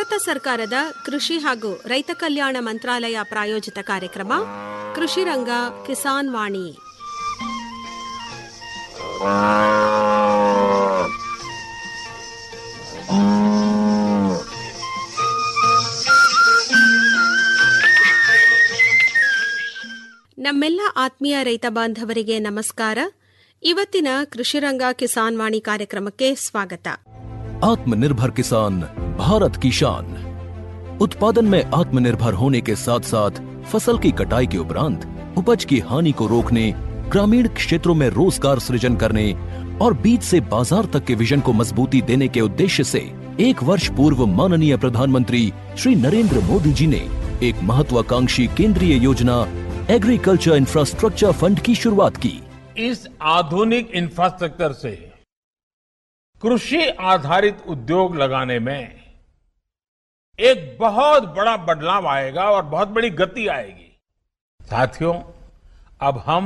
ಭಾರತ ಸರ್ಕಾರದ ಕೃಷಿ ಹಾಗೂ ರೈತ ಕಲ್ಯಾಣ ಮಂತ್ರಾಲಯ ಪ್ರಾಯೋಜಿತ ಕಾರ್ಯಕ್ರಮ ಕೃಷಿ ರಂಗ ಕಿಸಾನ್ ವಾಣಿ ನಮ್ಮೆಲ್ಲ ಆತ್ಮೀಯ ರೈತ ಬಾಂಧವರಿಗೆ ನಮಸ್ಕಾರ ಇವತ್ತಿನ ಕೃಷಿರಂಗ ಕಿಸಾನ್ ವಾಣಿ ಕಾರ್ಯಕ್ರಮಕ್ಕೆ ಸ್ವಾಗತ आत्मनिर्भर किसान भारत की शान उत्पादन में आत्मनिर्भर होने के साथ साथ फसल की कटाई के उपरांत उपज की हानि को रोकने ग्रामीण क्षेत्रों में रोजगार सृजन करने और बीज से बाजार तक के विजन को मजबूती देने के उद्देश्य से एक वर्ष पूर्व माननीय प्रधानमंत्री श्री नरेंद्र मोदी जी ने एक महत्वाकांक्षी केंद्रीय योजना एग्रीकल्चर इंफ्रास्ट्रक्चर फंड की शुरुआत की इस आधुनिक इंफ्रास्ट्रक्चर से कृषि आधारित उद्योग लगाने में एक बहुत बड़ा बदलाव आएगा और बहुत बड़ी गति आएगी साथियों अब हम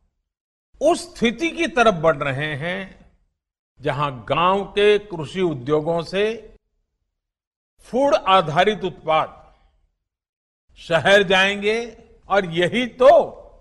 उस स्थिति की तरफ बढ़ रहे हैं जहां गांव के कृषि उद्योगों से फूड आधारित उत्पाद शहर जाएंगे और यही तो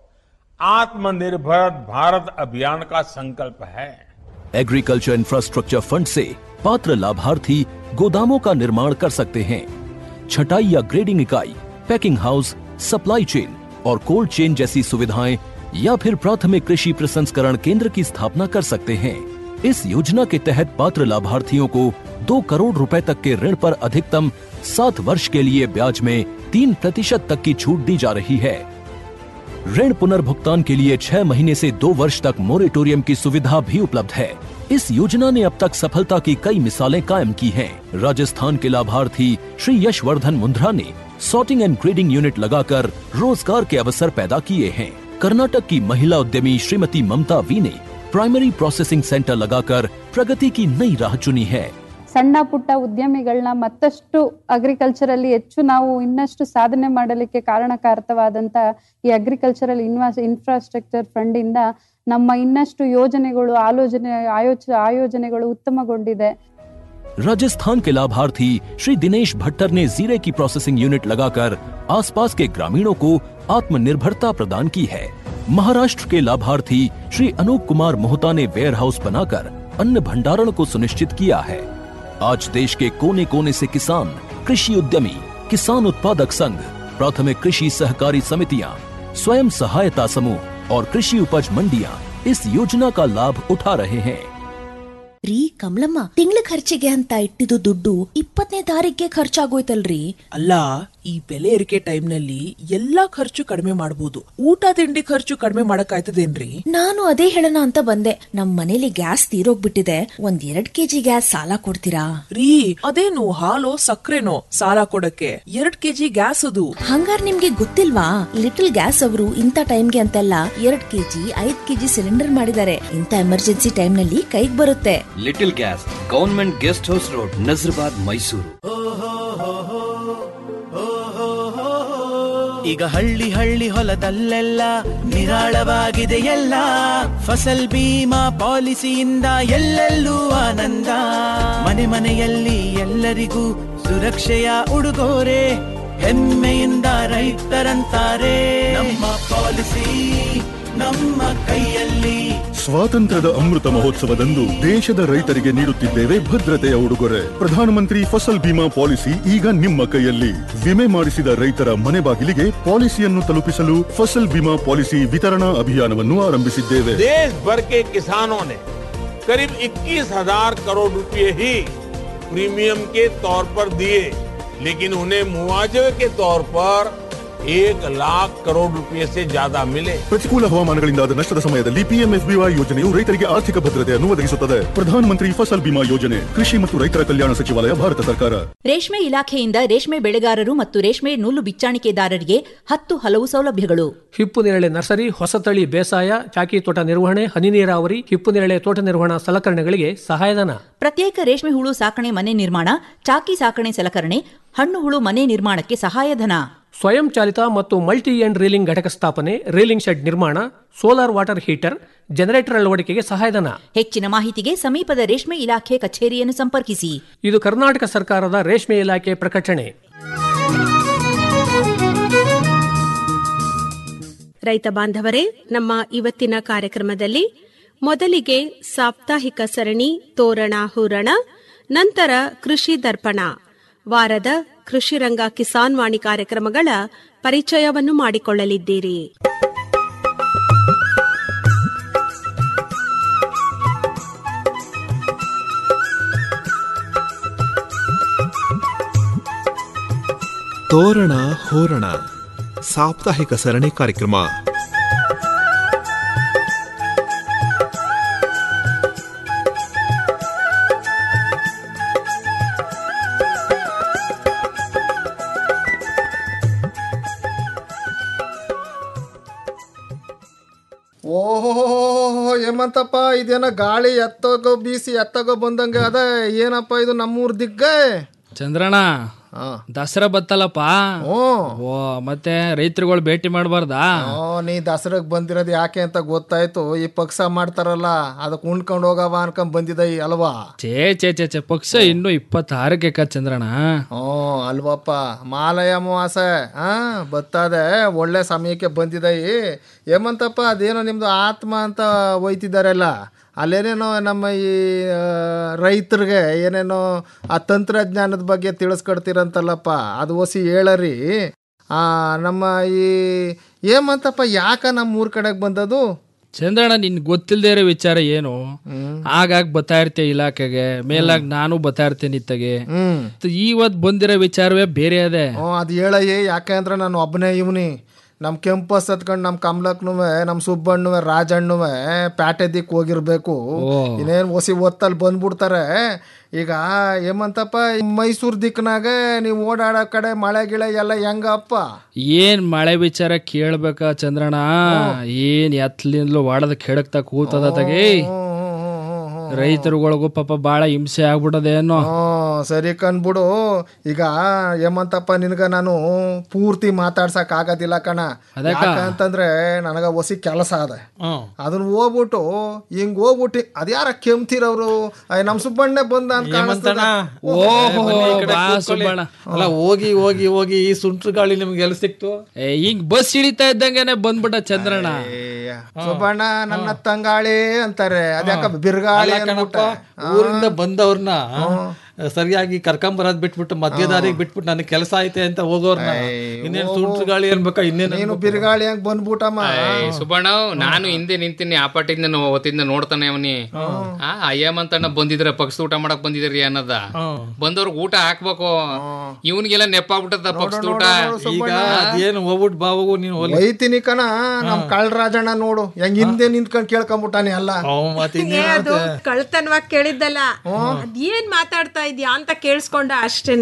आत्मनिर्भर भारत अभियान का संकल्प है एग्रीकल्चर इंफ्रास्ट्रक्चर फंड से पात्र लाभार्थी गोदामों का निर्माण कर सकते हैं छटाई या ग्रेडिंग इकाई पैकिंग हाउस सप्लाई चेन और कोल्ड चेन जैसी सुविधाएं या फिर प्राथमिक कृषि प्रसंस्करण केंद्र की स्थापना कर सकते हैं इस योजना के तहत पात्र लाभार्थियों को दो करोड़ रुपए तक के ऋण पर अधिकतम सात वर्ष के लिए ब्याज में तीन प्रतिशत तक की छूट दी जा रही है ऋण पुनर्भुगतान के लिए छह महीने से दो वर्ष तक मोरेटोरियम की सुविधा भी उपलब्ध है इस योजना ने अब तक सफलता की कई मिसालें कायम की हैं। राजस्थान के लाभार्थी श्री यशवर्धन मुंद्रा ने सॉर्टिंग एंड ग्रेडिंग यूनिट लगाकर रोजगार के अवसर पैदा किए हैं कर्नाटक की महिला उद्यमी श्रीमती ममता वी ने प्राइमरी प्रोसेसिंग सेंटर लगाकर प्रगति की नई राह चुनी है ಸಣ್ಣ ಪುಟ್ಟ ಉದ್ಯಮಿಗಳನ್ನ ಮತ್ತಷ್ಟು ಅಗ್ರಿಕಲ್ಚರಲ್ಲಿ ಹೆಚ್ಚು ನಾವು ಇನ್ನಷ್ಟು ಸಾಧನೆ ಮಾಡಲಿಕ್ಕೆ ಕಾರಣಕಾರಕವಾದಂತ ಈ ಅಗ್ರಿಕಲ್ಚರಲ್ ಇನ್ವಾಸ್ ಇನ್ಫ್ರಾಸ್ಟ್ರಕ್ಚರ್ ಫಂಡ್ ಇಂದ ನಮ್ಮ ಇನ್ನಷ್ಟು ಯೋಜನೆಗಳು ಆಲೋಚನೆ ಆಯೋಚ ಆಯೋಜನೆಗಳು ಉತ್ತಮಗೊಂಡಿದೆ राजस्थान के लाभार्थी श्री दिनेश भट्टर ने जीरे की प्रोसेसिंग यूनिट लगाकर आसपास के ग्रामीणों को आत्मनिर्भरता प्रदान की है महाराष्ट्र के लाभार्थी श्री अनूप कुमार मोहता ने वेयर हाउस बनाकर अन्न भंडारण को सुनिश्चित किया है आज देश के कोने कोने से किसान कृषि उद्यमी किसान उत्पादक संघ प्राथमिक कृषि सहकारी समितियां स्वयं सहायता समूह और कृषि उपज मंडियां इस योजना का लाभ उठा रहे हैं ರೀ ಕಮಲಮ್ಮ ತಿಂಗಳ ಖರ್ಚಿಗೆ ಅಂತ ಇಟ್ಟಿದ್ದು ದುಡ್ಡು ಇಪ್ಪತ್ತನೇ ತಾರೀಕಿಗೆ ಖರ್ಚಾಗೋಯ್ತಲ್ರಿ ಅಲ್ಲ ಈ ಬೆಲೆ ಏರಿಕೆ ಟೈಮ್ನಲ್ಲಿ ಎಲ್ಲಾ ಖರ್ಚು ಕಡಿಮೆ ಮಾಡಬಹುದು ಊಟ ತಿಂಡಿ ಖರ್ಚು ಕಡಿಮೆ ಮಾಡಕ್ಕಾಯ್ತದೇನ್ರಿ ನಾನು ಅದೇ ಹೇಳೋಣ ಅಂತ ಬಂದೆ ನಮ್ ಮನೇಲಿ ಗ್ಯಾಸ್ ತೀರೋಗ್ಬಿಟ್ಟಿದೆ ಒಂದ್ ಎರಡ್ ಕೆಜಿ ಗ್ಯಾಸ್ ಸಾಲ ಕೊಡ್ತೀರಾ ರೀ ಅದೇನು ಹಾಲು ಸಕ್ಕರೆನೋ ಸಾಲ ಕೊಡಕ್ಕೆ ಎರಡ್ ಕೆಜಿ ಗ್ಯಾಸ್ ಅದು ಹಂಗಾರ್ ನಿಮ್ಗೆ ಗೊತ್ತಿಲ್ವಾ ಲಿಟಲ್ ಗ್ಯಾಸ್ ಅವರು ಇಂಥ ಟೈಮ್ಗೆ ಅಂತೆಲ್ಲ ಎರಡ್ ಕೆಜಿ ಐದ್ ಕೆಜಿ ಸಿಲಿಂಡರ್ ಮಾಡಿದ್ದಾರೆ ಇಂಥ ಎಮರ್ಜೆನ್ಸಿ ಟೈಮ್ ನಲ್ಲಿ ಕೈಗ್ ಬರುತ್ತೆ little gas government guest house road Nazarbad Mysuru ಈಗ ಹಳ್ಳಿ ಹಳ್ಳಿ ಹೊಲದಲ್ಲೆಲ್ಲ ನಿರಾಳವಾಗಿದೆ ಎಲ್ಲ ಫಸಲ್ ಬೀಮಾ ಪಾಲಿಸಿಯಿಂದ ಎಲ್ಲೆಲ್ಲೂ ಆನಂದ ಮನೆ ಮನೆಯಲ್ಲಿ ಎಲ್ಲರಿಗೂ ಸುರಕ್ಷೆಯ ಉಡುಗೊರೆ ಹೆಮ್ಮೆಯಿಂದ ರೈತರಂತಾರೆ ನಮ್ಮ ಪಾಲಿಸಿ ನಮ್ಮ ಕೈಯಲ್ಲಿ ಸ್ವಾತಂತ್ರ್ಯದ ಅಮೃತ ಮಹೋತ್ಸವದಂದು ದೇಶದ ರೈತರಿಗೆ ನೀಡುತ್ತಿದ್ದೇವೆ ಭದ್ರತೆಯ ಉಡುಗೊರೆ ಪ್ರಧಾನಮಂತ್ರಿ ಫಸಲ್ ಬಿಮಾ ಪಾಲಿಸಿ ಈಗ ನಿಮ್ಮ ಕೈಯಲ್ಲಿ ವಿಮೆ ಮಾಡಿಸಿದ ರೈತರ ಮನೆ ಬಾಗಿಲಿಗೆ ಪಾಲಿಸಿಯನ್ನು ತಲುಪಿಸಲು ಫಸಲ್ ಬಿಮಾ ಪಾಲಿಸಿ ವಿತರಣಾ ಅಭಿಯಾನವನ್ನು ಆರಂಭಿಸಿದ್ದೇವೆ देश भर के किसानों ने करीब 21,000 करोड़ रुपए ही प्रीमियम के तौर पर दिए लेकिन उन्हें मुआवजे के तौर पर एक लाख करोड़ रुपए से ज्यादा मिले ಪ್ರತಿಕೂಲ ಹವಾಮಾನಗಳಿಂದಾದ ನಷ್ಟದ ಸಮಯದಲ್ಲಿ ಪಿಎಂಎಫ್ಬಿವೈ ಯೋಜನೆಯು ರೈತರಿಗೆ ಆರ್ಥಿಕ ಭದ್ರತೆಯನ್ನು ಒದಗಿಸುತ್ತದೆ ಪ್ರಧಾನಮಂತ್ರಿ ಫಸಲ್ ಬಿಮಾ ಯೋಜನೆ ಕೃಷಿ ಮತ್ತು ರೈತರ ಕಲ್ಯಾಣ ಸಚಿವಾಲಯ ಭಾರತ ಸರ್ಕಾರ ರೇಷ್ಮೆ ಇಲಾಖೆಯಿಂದ ರೇಷ್ಮೆ ಬೆಳೆಗಾರರು ಮತ್ತು ರೇಷ್ಮೆ ನೂಲು ಬಿಚ್ಚಾಣಿಕೆದಾರರಿಗೆ ಹತ್ತು ಹಲವು ಸೌಲಭ್ಯಗಳು ಹಿಪ್ಪು ನೇರಳೆ ನರ್ಸರಿ ಹೊಸತಳಿ ಬೇಸಾಯ ಚಾಕಿ ತೋಟ ನಿರ್ವಹಣೆ ಹನಿ ನೀರಾವರಿ ಹಿಪ್ಪು ನೇರಳೆ ತೋಟ ನಿರ್ವಹಣಾ ಸಲಕರಣೆಗಳಿಗೆ ಸಹಾಯಧನ ಪ್ರತ್ಯೇಕ ರೇಷ್ಮೆ ಹುಳು ಸಾಕಣೆ ಮನೆ ನಿರ್ಮಾಣ ಚಾಕಿ ಸಾಕಣೆ ಸಲಕರಣೆ ಹಣ್ಣು ಹುಳು ಮನೆ ನಿರ್ಮಾಣಕ್ಕೆ ಸಹಾಯಧನ ಸ್ವಯಂ ಚಾಲಿತ ಮತ್ತು ಮಲ್ಟಿ ಎಂಡ್ ರೀಲಿಂಗ್ ಘಟಕ ಸ್ಥಾಪನೆ ರೀಲಿಂಗ್ ಶೆಡ್ ನಿರ್ಮಾಣ ಸೋಲಾರ್ ವಾಟರ್ ಹೀಟರ್ ಜನರೇಟರ್ ಅಳವಡಿಕೆಗೆ ಸಹಾಯಧನ ಹೆಚ್ಚಿನ ಮಾಹಿತಿಗೆ ಸಮೀಪದ ರೇಷ್ಮೆ ಇಲಾಖೆ ಕಚೇರಿಯನ್ನು ಸಂಪರ್ಕಿಸಿ ಇದು ಕರ್ನಾಟಕ ಸರ್ಕಾರದ ರೇಷ್ಮೆ ಇಲಾಖೆ ಪ್ರಕಟಣೆ ರೈತ ಬಾಂಧವರೇ ನಮ್ಮ ಇವತ್ತಿನ ಕಾರ್ಯಕ್ರಮದಲ್ಲಿ ಮೊದಲಿಗೆ ಸಾಪ್ತಾಹಿಕ ಸರಣಿ ತೋರಣ ಹೂರಣ ನಂತರ ಕೃಷಿ ದರ್ಪಣ ವಾರದ ಕೃಷಿ ರಂಗ ಕಿಸಾನ್ ವಾಣಿ ಕಾರ್ಯಕ್ರಮಗಳ ಪರಿಚಯವನ್ನು ಮಾಡಿಕೊಳ್ಳಲಿದ್ದೀರಿ ತೋರಣ ಹೋರಣ ಸಾಪ್ತಾಹಿಕ ಸರಣಿ ಕಾರ್ಯಕ್ರಮ ಓಹೋ ಏಮಂತಪ್ಪ ಇದೇನೋ ಗಾಳಿ ಎತ್ತಗೋ ಬೀಸಿ ಎತ್ತಗೋ ಬಂದಂಗೆ ಅದ ಏನಪ್ಪ ಇದು ನಮ್ಮೂರ್ ದಿಗ್ಗೆ ಚಂದ್ರಣ್ಣ ದಸರಾ ಬತ್ತಲ್ಲಪ್ಪ ಓ ಮತ್ತೆ ರೈತರುಗಳು ಭೇಟಿ ಮಾಡಬಾರ್ದಾ ಓ ನೀ ದಸರಾಗ್ ಬಂದಿರೋದು ಯಾಕೆ ಅಂತ ಗೊತ್ತಾಯ್ತು ಈ ಪಕ್ಷ ಮಾಡ್ತಾರಲ್ಲ ಅದಕ್ಕೆ ಉಣ್ಕೊಂಡು ಹೋಗವ ಅನ್ಕೊಂಡ್ ಬಂದಿದ್ದ ಈ ಅಲ್ವಾ ಚೇ ಚೇ ಚೇ ಚೇ ಪಕ್ಷ ಇನ್ನು ಇಪ್ಪತ್ತಾರಕ್ಕೆ ಕ ಚಂದ್ರಣ್ಣ ಹ್ಞೂ ಅಲ್ವಪ್ಪ ಮಾಲಯ ಅಮಾವಾಸ ಆ ಬರ್ತದೆ ಒಳ್ಳೆ ಸಮಯಕ್ಕೆ ಬಂದಿದಯಿ ಏಮಂತಪ್ಪ ಅದೇನೋ ನಿಮ್ದು ಆತ್ಮ ಅಂತ ಒಯ್ತಿದ್ದಾರಲ್ಲ ಅಲ್ಲೇನೇನೋ ನಮ್ಮ ಈ ಆ, ರೈತರಿಗೆ ಏನೇನೋ ಆ ತಂತ್ರಜ್ಞಾನದ ಬಗ್ಗೆ ತಿಳಿಸ್ಕೊಡ್ತೀರಂತಲ್ಲಪ್ಪ ಅದು ಒಸಿ ಹೇಳರಿ ಆ ನಮ್ಮ ಈ ಏಮಂತಪ್ಪ ಯಾಕ ನಮ್ಮ ಊರ್ ಕಡೆಗೆ ಬಂದದು ಚಂದ್ರಣ್ಣ ನಿನ್ ಗೊತ್ತಿಲ್ದೇ ಇರೋ ವಿಚಾರ ಏನು ಆಗಾಗ ಬತ್ತಾ ಇರ್ತೀಯ ಇಲಾಖೆಗೆ ಮೇಲಾಗ ನಾನು ಬತ್ತಾ ಇರ್ತೇನೆ ಇತ್ತಗೆ ಹ್ಮ್ ಇವತ್ ಬಂದಿರೋ ವಿಚಾರವೇ ಬೇರೆ ಅದೇ ಹ್ಞೂ ಅದು ಹೇಳಯ್ಯ ಯಾಕೆ ಅಂದ್ರೆ ನಾನು ಒಬ್ಬನೇ ಇವನಿ ನಮ್ಮ ಕೆಂಪಸ್ ಹತ್ಕೊಂಡು ನಮ್ಮ ಕಮಲಕ್ನುವೆ ನಮ್ಮ ಸುಬ್ಬಣ್ಣುವೆ ರಾಜಣ್ಣುವೆ ಪ್ಯಾಟೆ ದಿಕ್ ಹೋಗಿರ್ಬೇಕು ಇನ್ನೇನು ಒಸಿ ಒತ್ತಲ್ಲಿ ಬಂದ್ಬಿಡ್ತಾರೆ ಈಗ ಏಮಂತಪ್ಪ ಮೈಸೂರು ದಿಕ್ನಾಗ ನೀವು ಓಡಾಡೋ ಕಡೆ ಮಳೆ ಗಿಳೆ ಎಲ್ಲ ಹೆಂಗಪ್ಪ ಏನ್ ಮಳೆ ವಿಚಾರ ಕೇಳ್ಬೇಕ ಚಂದ್ರಣ್ಣ ಏನ್ ಎತ್ಲಿಂದಲೂ ವಾಡದ ಕೆಡಕ್ತಾ ಕೂತದ ತಗಿ ರೈತರುಗಳಿಗೂ ಪಾಪ ಬಾಳ ಹಿಂಸೆ ಆಗ್ಬಿಟ್ಟದೇನೋ ಹ್ಞೂ ಸರಿ ಕಣ್ಬಿಡು ಈಗ ಏಮಂತಪ್ಪ ನಿನಗ ನಾನು ಪೂರ್ತಿ ಮಾತಾಡ್ಸಕ್ ಆಗೋದಿಲ್ಲ ಕಣ ಅದಕ್ಕ? ಯಾಕಂತಂದ್ರೆ ನನಗ ಹೊಸಿ ಕೆಲಸ ಅದ ಅದನ್ನ ಹೋಗ್ಬಿಟ್ಟು ಹಿಂಗ್ ಹೋಗ್ಬಿಟ್ಟು ಅದ್ಯಾರ ಕೆಮ್ತಿರವ್ರು ಅಯ್ಯ ನಮ್ ಸುಬ್ಬಣ್ಣೆ ಬಂದ ಅಂತ ಕಾಣಿಸ್ತದ. ಓಹೋ ಬಾ ಕೂತ್ಕೊಳ್ಳಿ. ಸುಬ್ಬಣ್ಣ ಅಲ್ಲ ಹೋಗಿ ಹೋಗಿ ಹೋಗಿ ಈ ಸುಂಟ್ರ ಗಾಳಿ ನಿಮ್ಗೆ ಎಲ್ಲಿ ಸಿಕ್ತು ಏ, ಹಿಂಗ್ ಬಸ್ ಹಿಡಿತಾ ಇದ್ದಂಗೆನೆ ಬಂದ್ಬಿಟ್ಟ ಚಂದ್ರಣ್ಣ ಸುಬ್ಬಣ್ಣ ನನ್ನ ತಂಗಾಳಿ ಅಂತಾರೆ ಅದ್ಯಾಕ ಬಿರ್ಗಾಳಿ ಅಲ್ಲ ಕಣಪ್ಪ, ಅಂದ್ಬಿಟ್ಟೆ. ಊರಿಂದ ಬಂದವ್ರನ್ನ ಸರಿಯಾಗಿ ಕರ್ಕೊಂಬರೋದ್ ಬಿಟ್ಬಿಟ್ಟು ಮಧ್ಯ ದಾರಿಗೆ ಬಿಟ್ಬಿಟ್ಟು ನನಗೆ ಕೆಲಸ ಐತೆ ಅಂತ ಹೋಗೋರ್ನ ಇನ್ನೇನು ಸುಂಟ್ರ ಗಾಳಿ ಅನ್ಬೇಕಾ ಇನ್ನೇನು ನೀನು ಬಿರ್ಗಾಳಿ ಹಂಗ್ ಬಂದ್ಬಿಟ್ಟಮ್ಮ ಸುಬ್ಬಣ್ಣ ನಾನು ಹಿಂದೆ ನಿಂತೀನಿ ಆ ಪಾಟಿಂದ ಹೊತ್ತಿಂದ ನೋಡ್ತಾನೆ ಅವನಿ ಆ ಅಯ್ಯಮ್ಮಂತಣ್ಣ ಬಂದಿದ್ರ ಪಕ್ಷದ ಊಟ ಮಾಡಕ್ ಬಂದಿದ್ರಿ ಅನ್ನದ ಬಂದವ್ರಿಗೆ ಊಟ ಹಾಕ್ಬೇಕು ಇವನಿಗೆಲ್ಲ ನೆಪ್ಪಾಗ್ಬಿಟ್ಟದ ಪಕ್ಷದ ಊಟ ಈಗ ಅದೇನು ಹೋಗ್ಬಿಟ್ಟು ಬಾ ಹೋಗು ನೀನು ಹೋಗ್ಲಿ. ಒಯ್ತೀನಿ ಕಣ ನಮ್ ಕಳ್ರಾಜಣ್ಣ ನೋಡು ಹೆಂಗ್ ಹಿಂದೆ ನಿಂತ್ಕೊಂಡ್ ಕೇಳ್ಕೊಂಬಿಟ್ಟಾನೆ ಅಲ್ಲ ಅವ್ನ್ ಮತ್ತೆ ಏ, ಅದು ಕಳ್ತನವಾಗಿ ಕೇಳಿದ್ದಲ್ಲ ಅದೇನ್ ಮಾತಾಡ್ತಾ ಇದ್ಯಾ ಅಂತ ಕೇಳಿಸ್ಕೊಂಡ ಅಷ್ಟೇನೆ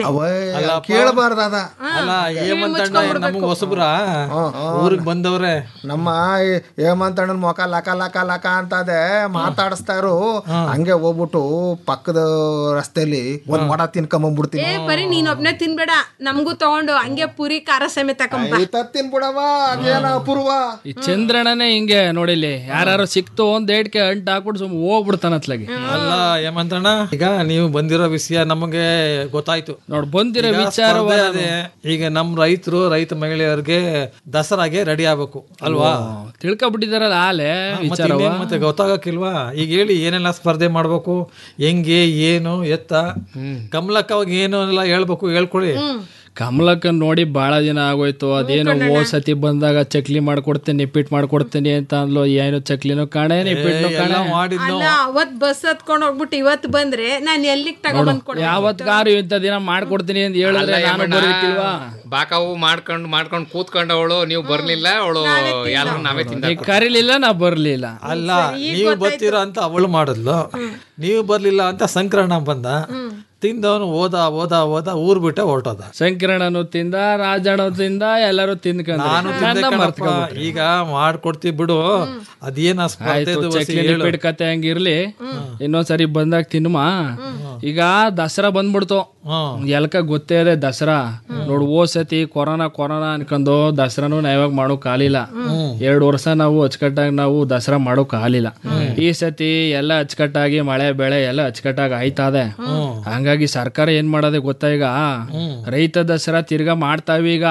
ಕೇಳಬಾರ್ದ ಅಲ್ಲ ಏಮಂತಣ್ಣ ನಮಗ್ ಹೊಸಬ್ರ ಊರಿಗೆ ಬಂದವ್ರೆ ನಮ್ಮ ಈ ಹೇಮಂತಣ್ಣನ ಮುಖ ಲಕ ಲಕ ಲಕ ಅಂತದೆ ಮಾತಾಡಿಸ್ತಾರು ಹಂಗೆ ಹೋಗ್ಬಿಟ್ಟು ಪಕ್ಕದ ರಸ್ತೆಯಲ್ಲಿ ಒಂದ್ ವಡ ತಿನ್ಕೊಂಬಂದ್ಬಿಡ್ತೀನಿ ಏ ಬರೀ ನೀನ್ ಒಬ್ನೇ ತಿನ್ಬೇಡ ನಮ್ಗೂ ತಗೊಂಡು ಹಂಗೆ ಪುರಿ ಖಾರ ಸಮೇತ ತಕೊಂಬ ತತ್ತಿನ್ ಬಿಡವ ಅದೇನ ಅಪೂರ್ವ ಈ ಚಂದ್ರಣ್ಣನೇ ಹಿಂಗೆ ನೋಡಿಲಿ ಯಾರು ಸಿಕ್ತು ಒಂದ್ ಏಟ್ಕೆ ಅಂಟ್ ಹಾಕ್ಬಿಟ್ಟು ಸುಮ್ ಹೋಗ್ಬಿಡ್ತಾನ ಅತ್ಲಾಗಿ ಅಲ್ಲ ಹೇಮಂತಣ್ಣ ಈಗ ನೀವು ಬಂದಿರೋ ವಿಷಯ ನಮಗೆ ಗೊತ್ತಾಯ್ತು ನೋಡ್ ಬಂದಿರೋ ಈಗ ವಿಚಾರ ಸ್ಪರ್ಧೆ ಅದೇ. ಈಗ ನಮ್ ರೈತರು ರೈತ ಮಹಿಳೆಯರಿಗೆ ದಸರಾಗೆ ರೆಡಿ ಆಗ್ಬೇಕು ಅಲ್ವಾ ತಿಳ್ಕೊಬಿಟ್ಟಿದಾರಲ್ಲ ಆಲೆ ಹಾ, ಮತ್ತೆ ವಿಚಾರವ ಇನ್ನೇನ್ ಮತ್ತೆ ಗೊತ್ತಾಗಕ್ಕಿಲ್ವಾ ಈಗ ಹೇಳಿ ಏನೆಲ್ಲ ಸ್ಪರ್ಧೆ ಮಾಡ್ಬೇಕು ಹೆಂಗೆ ಏನು ಎತ್ತ ಕಮಲಕ್ಕ ಅವಾಗ ಏನು ಎಲ್ಲ ಹೇಳ್ಬೇಕು ಹೇಳ್ಕೊಳ್ಳಿ ಕಮಲಕ್ಕನ್ ನೋಡಿ ಬಹಳ ದಿನ ಆಗೋಯ್ತು ಅದೇನೋ ಹೋದ್ ಸತಿ ಬಂದಾಗ ಚಕ್ಲಿ ಮಾಡ್ಕೊಡ್ತೇನೆ ನಿಪ್ಪಿಟ್ ಮಾಡ್ಕೊಡ್ತೇನೆ ಅಂತ ಅಂದ್ಲು ಏನು ಚಕ್ಲಿನೂ ಕಾಣೆ ನಿಪ್ಪಿಟ್ನು ಕಾಣೆ ಅಲ್ಲ ಅವತ್ ಬಸ್ ಹತ್ಕೊಂಡ್ ಹೋಗ್ಬಿಟ್ಟು ಇವತ್ ಬಂದ್ರೆ ನಾನ್ ಎಲ್ಲಿಗ್ ತಗೊಂಡ್ ಕೊಡ ಯಾವತ್ಗಾರು ಇಂಥ ದಿನ ಮಾಡ್ಕೊಡ್ತೀನಿ ಅಂತ ಹೇಳಿದ್ರೆ ನಾನು ಬರೋದಿಲ್ವಾ ಬಾಕಾವು ಮಾಡ್ಕೊಂಡ್ ಮಾಡ್ಕೊಂಡ್ ಕೂತ್ಕೊಂಡವಳು ನೀವು ಬರ್ಲಿಲ್ಲ ಅವಳು ಎಲ್ಲರೂ ನಾವೇ ತಿಂದ ಈಗ ಕರೀಲಿಲ್ಲ ನಾ ಬರ್ಲಿಲ್ಲ ಅಲ್ಲ ನೀವು ಬರ್ತೀರಾ ಅಂತ ಅವಳು ಮಾಡಿದ್ಲು ನೀವು ಬರ್ಲಿಲ್ಲ ಅಂತ ಸಂಕ್ರಣ ಬಂದ ತಿಂದವನು ಓದ ಓದ ಓದ ಊರ್ ಬಿಟ್ಟೆ ಹೊರಟೋದ ಶಂಕರಣ್ಣನು ತಿಂದ ರಾಜಣ್ಣ ತಿಂದ ಎಲ್ಲರೂ ತಿಂದ್ಕೊಂಡ್ರು. ನಾನು ತಿಂದೆ ನನ್ನ ಕಣಪ್ಪ. ಮರ್ತ್ಕೊಂಡ್ಬಿಟ್ರು. ಈಗ ಮಾಡ್ಕೊಡ್ತೀವಿ ಬಿಡು ಅದೇನ ಆಯ್ತು ಚಕ್ಲಿ ನಿಪ್ಪಿಟ್ ಕತೆ ಹಂಗಿರ್ಲಿ ಇನ್ನೊಂದ್ಸರಿ ಬಂದಾಗ ತಿನ್ನುಮ ಈಗ ದಸರಾ ಬಂದ್ಬಿಡ್ತು ಎಲ್ಕ ಗೊತ್ತೇ ಇದೆ ದಸರಾ ನೋಡು ಓ ಸತಿ ಕೊರೋನಾ ಕೊರೋನಾ ಅನ್ಕೊಂಡು ದಸರಾನು ನಾವಾಗ ಮಾಡೋಕ್ ಆಲಿಲ್ಲ ಎರಡು ವರ್ಷ ನಾವು ಅಚ್ಚುಕಟ್ಟಾಗಿ ನಾವು ದಸರಾ ಮಾಡೋಕ್ ಆಲಿಲ್ಲ ಈ ಸತಿ ಎಲ್ಲ ಅಚ್ಚುಕಟ್ಟಾಗಿ ಮಳೆ ಬೆಳೆ ಎಲ್ಲ ಅಚ್ಚುಕಟ್ಟಾಗಿ ಆಯ್ತದೆ ಹಂಗಾಗಿ ಸರ್ಕಾರ ಏನ್ ಮಾಡೋದೇ ಗೊತ್ತಾ ಈಗ ರೈತ ದಸರಾ ತಿರ್ಗಾ ಮಾಡ್ತಾವಿ ಈಗ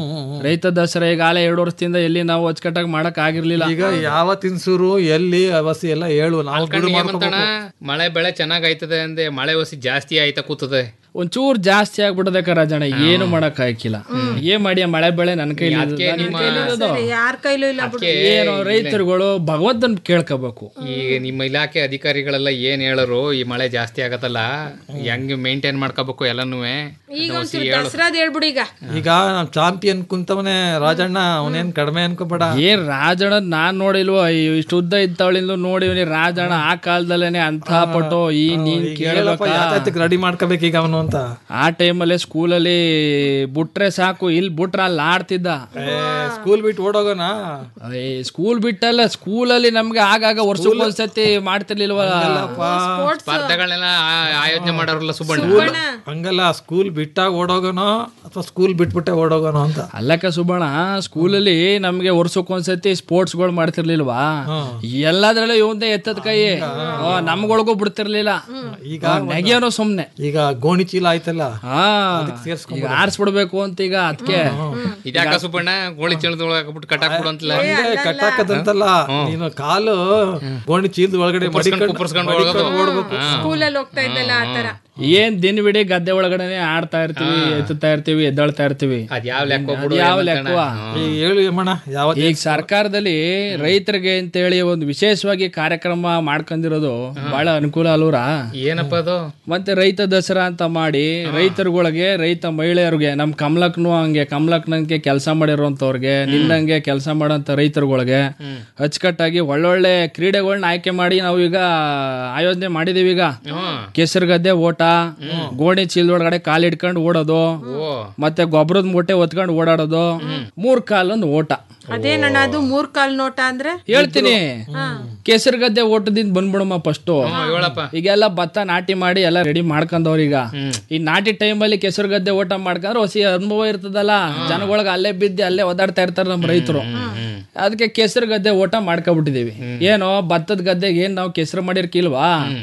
ರೈತ ದಸರಾ ಈಗ ಆಲೆ ಎರಡು ವರ್ಷದಿಂದ ಎಲ್ಲಿ ನಾವು ಅಚ್ಚುಕಟ್ಟಾಗಿ ಮಾಡಕ್ ಆಗಿರ್ಲಿಲ್ಲ ಈಗ ಯಾವ ತಿನ್ಸೂರು ಎಲ್ಲಿ ಅವಸಿ ಎಲ್ಲ ಹೇಳು ನಾವು ಬಿಡು ಏಮಂತಣ್ಣ ಮಾಡ್ಕೋಬೇಕು ಮಳೆ ಬೆಳೆ ಚೆನ್ನಾಗ್ ಆಯ್ತದೆ ಅಂದೆ ಮಳೆ ಒಸಿ ಜಾಸ್ತಿ ಆಯ್ತಾ ಕೂತದೆ ಒಂಚೂರ್ ಜಾಸ್ತಿ ಆಗ್ಬಿಡದಕ್ಕ ರಾಜಣ್ಣ ಏನು ಮಾಡಕ್ ಆಯ್ಕಿಲ್ಲ ಏನ್ ಮಾಡಿ ಮಳೆ ಬೆಳೆ ನನ್ನ ಕೈಲಿ ಅದ್ಕೆ ಇರೋದು. ನಿಮ್ಮ- ನನ್ ಕೈಲಿ ಇರೋದು. ಯಾರ ಕೈಲೂ ಇಲ್ಲ ಬಿಡು ಏನು ರೈತರುಗಳು ಭಗವಂತನ್ ಕೇಳ್ಕೋಬೇಕು ಈಗ ನಿಮ್ಮ ಇಲಾಖೆ ಅಧಿಕಾರಿಗಳೆಲ್ಲ ಏನ್ ಹೇಳರು ಈ ಮಳೆ ಜಾಸ್ತಿ ಆಗತ್ತಲ್ಲ ಹೆಂಗ್ ಮೇಂಟೈನ್ ಮಾಡ್ಕೋಬೇಕು ಎಲ್ಲನೂ ಈಗ ಒಂಚೂರು ದಸರಾದ್ ಹೇಳ್ಬಿಡು ಈಗ ಈಗ ನಮ್ ಚಾಂಪಿಯನ್ ಕುಂತವನೇ ರಾಜಣ್ಣ ಅವನೇನ್ ಕಡಿಮೆ ಅನ್ಕೋಬೇಡ ಏನ್ ರಾಜಣ್ಣ ನಾನ್ ನೋಡಿಲ್ವೋ ಅಯ್ಯೋ ಇಷ್ಟು ಉದ್ದ ಇದ್ದವಳಿಂದ ನೋಡಿವ್ನಿ ರಾಜಣ್ಣ ಆ ಕಾಲದಲ್ಲೇನೆ ಅಂತ ಪಟ್ಟು ಈ ನೀನ್ ಕೇಳಬೇಕ ರೆಡಿ ಮಾಡ್ಕೋಬೇಕು ಈಗ ಅವನು ಅಂತ ಆ ಟೈಮಲ್ಲಿ ಸ್ಕೂಲಲ್ಲಿ ಬಿಟ್ರೆ ಸಾಕು ಇಲ್ಲಿ ಬಿಟ್ರೆ ಅಲ್ಲಿ ಆಡ್ತಿದ್ದ ಸ್ಕೂಲ್ ಬಿಟ್ಟು ಓಡೋಗೋಣ ಸ್ಕೂಲ್ ಬಿಟ್ಟಲ್ಲ ಸ್ಕೂಲಲ್ಲಿ ನಮ್ಗೆ ಆಗಾಗ ವರ್ಷಕ್ಕೆ ಒಂದ್ಸತಿ ಮಾಡ್ತಿರ್ಲಿಲ್ವ ಸ್ಪರ್ಧೆಗಳನ್ನೆಲ್ಲ ಆ- ಆಯೋಜನೆ ಮಾಡೋರಲ್ಲ ಸುಬ್ಬಣ್ಣ ಹಂಗಲ್ಲ ಸ್ಕೂಲ್ ಬಿಟ್ಟಾಗ ಓಡೋಗೋಣ ಅಥವಾ ಸ್ಕೂಲ್ ಬಿಟ್ಬಿಟ್ಟೆ ಓಡೋಗೋಣ ಅಂತ ಅಲ್ಲಕ್ಕ ಸುಬ್ಬಣ್ಣ ಸ್ಕೂಲಲ್ಲಿ ನಮ್ಗೆ ವರ್ಷಕ್ಕೆ ಒಂದ್ಸತಿ ಸ್ಪೋರ್ಟ್ಸ್ ಗಳು ಮಾಡ್ತಿರ್ಲಿಲ್ವಾ ಎಲ್ಲದ್ರಲ್ಲೂ ಇವಂದೆ ಎತ್ತದ ಕೈ ಆ, ನಮ್ಗೊಳಗೂ ಬಿಡ್ತಿರ್ಲಿಲ್ಲ ಈಗ ನೆಗೆಯೋನು ಸುಮ್ನೆ ಈಗ ಗೋಣಿ ಚೀಲ ಆಯ್ತಲ್ಲ ಹಾ ಈಗ ಆರ್ಸ್ಬಿಡ್ಬೇಕು ಅಂತ ಈಗ ಅದಕ್ಕೆ ಇದ್ಯಾಕ ಸುಬ್ಬಣ್ಣ ಗೋಳಿ ಚೀಲದೊಳಗೆ ಹಾಕ್ಬಿಟ್ಟು ಕಟ್ಟಾಕ್ಬಿಡು ಅಂತಲ್ಲ ಹಂಗೆ ಕಟ್ಟಾಕದಂತಲ್ಲ ನೀನು ಕಾಲು ಗೋಣಿ ಚೀಲದ ಒಳಗಡೆ ಕುಪ್ಪರ್ಸ್ಕೊಂಡ್ ಮಡಿಕೊಂಡು- ಕುಪ್ಪರ್ಸ್ಕೊಂಡ್ ಮಡಿಕೊಂಡು ಹೋಗೋದು. ಓಡ್ಬೇಕು ಹಾ. ಸ್ಕೂಲಲ್ಲಿ ಹೋಗ್ತಾ ಇದ್ದಲ್ಲ ಆತರ ಏನ್ ದಿನವಿಡೀ ಗದ್ದೆ ಒಳಗಡೆನೆ ಆಡ್ತಾ ಇರ್ತೀವಿ ಎತ್ತುತ್ತಾ ಇರ್ತೀವಿ ಎದ್ದಾಳ್ತಾ ಇರ್ತೀವಿ ಅದ್ ಯಾವ ಲೆಕ್ಕ ಅದ್ ಯಾವ ಲೆಕ್ಕವ ಈಗ ಹೇಳು ಯಮಣ್ಣ ಯಾವ ಈಗ ಸರ್ಕಾರದಲ್ಲಿ ರೈತರಿಗೆ ಅಂತ ಹೇಳಿ ಒಂದು ವಿಶೇಷವಾಗಿ ಕಾರ್ಯಕ್ರಮ ಮಾಡ್ಕೊಂಡಿರೋದು ಬಹಳ ಅನುಕೂಲ ಅಲ್ವರ ಏನಪ್ಪ ಅದು ಮತ್ತೆ ರೈತ ದಸರಾ ಅಂತ ಮಾಡಿ ರೈತರುಗಳಿಗೆ ರೈತ ಮಹಿಳೆಯರಿಗೆ ನಮ್ ಕಮಲಕ್ನು ಹಂಗೆ ಕಮಲಕ್ನಂಗೆ ಕೆಲಸ ಮಾಡಿರೋಂಥವ್ರಿಗೆ ನಿನ್ನಂಗೆ ಕೆಲಸ ಮಾಡೋಂಥ ರೈತರುಗಳಿಗೆ ಅಚ್ಚುಕಟ್ಟಾಗಿ ಒಳ್ಳೊಳ್ಳೆ ಕ್ರೀಡೆಗಳನ್ನ ಆಯ್ಕೆ ಮಾಡಿ ನಾವು ಈಗ ಆಯೋಜನೆ ಮಾಡಿದೀವಿ ಈಗ ಕೆಸರು ಗದ್ದೆ ಓಟ ಗೋಣಿ ಚೀಲದ ಒಳಗಡೆ ಕಾಲ್ ಇಟ್ಕೊಂಡು ಓಡೋದು ಮತ್ತೆ ಗೊಬ್ಬರದ ಮೂಟೆ ಹೊತ್ಕೊಂಡು ಓಡಾಡೋದು ಮೂರ್ ಕಾಲೊಂದು ಓಟ ಅದೇನಣ್ಣ ಅದು ಮೂರ್ ಕಾಲ್ ನೋಟ ಅಂದ್ರೆ ಹೇಳ್ತೀನಿ ಕೆಸರು ಗದ್ದೆ ಓಟದಿಂದ ಬಂದ್ಬಿಡಮ್ಮ ಫಸ್ಟ್ ಹೇಳಪ್ಪ ಈಗೆಲ್ಲ ಭತ್ತ ನಾಟಿ ಮಾಡಿ ಎಲ್ಲ ರೆಡಿ ಮಾಡ್ಕೊಂಡವ್ರ ಈಗ ಈ ನಾಟಿ ಟೈಮಲ್ಲಿ ಕೆಸರು ಗದ್ದೆ ಓಟ ಮಾಡ್ಕೊಂಡ್ರೆ ಹೊಸಿ ಅನುಭವ ಇರ್ತದಲ್ಲ ಜನಗಳಿಗೆ ಅಲ್ಲೇ ಬಿದ್ದು ಅಲ್ಲೇ ಓದಾಡ್ತಾ ಇರ್ತಾರೆ ನಮ್ಮ ರೈತರು ಅದಕ್ಕೆ ಕೆಸರು ಗದ್ದೆ ಓಟ ಮಾಡ್ಕೊಬಿಟ್ಟಿದೀವಿ ಏನೋ ಭತ್ತದ ಗದ್ದೆಗೆ ಏನ್ ನಾವು ಕೆಸರು ಮಾಡಿರ್ಕಿಲ್ವಾ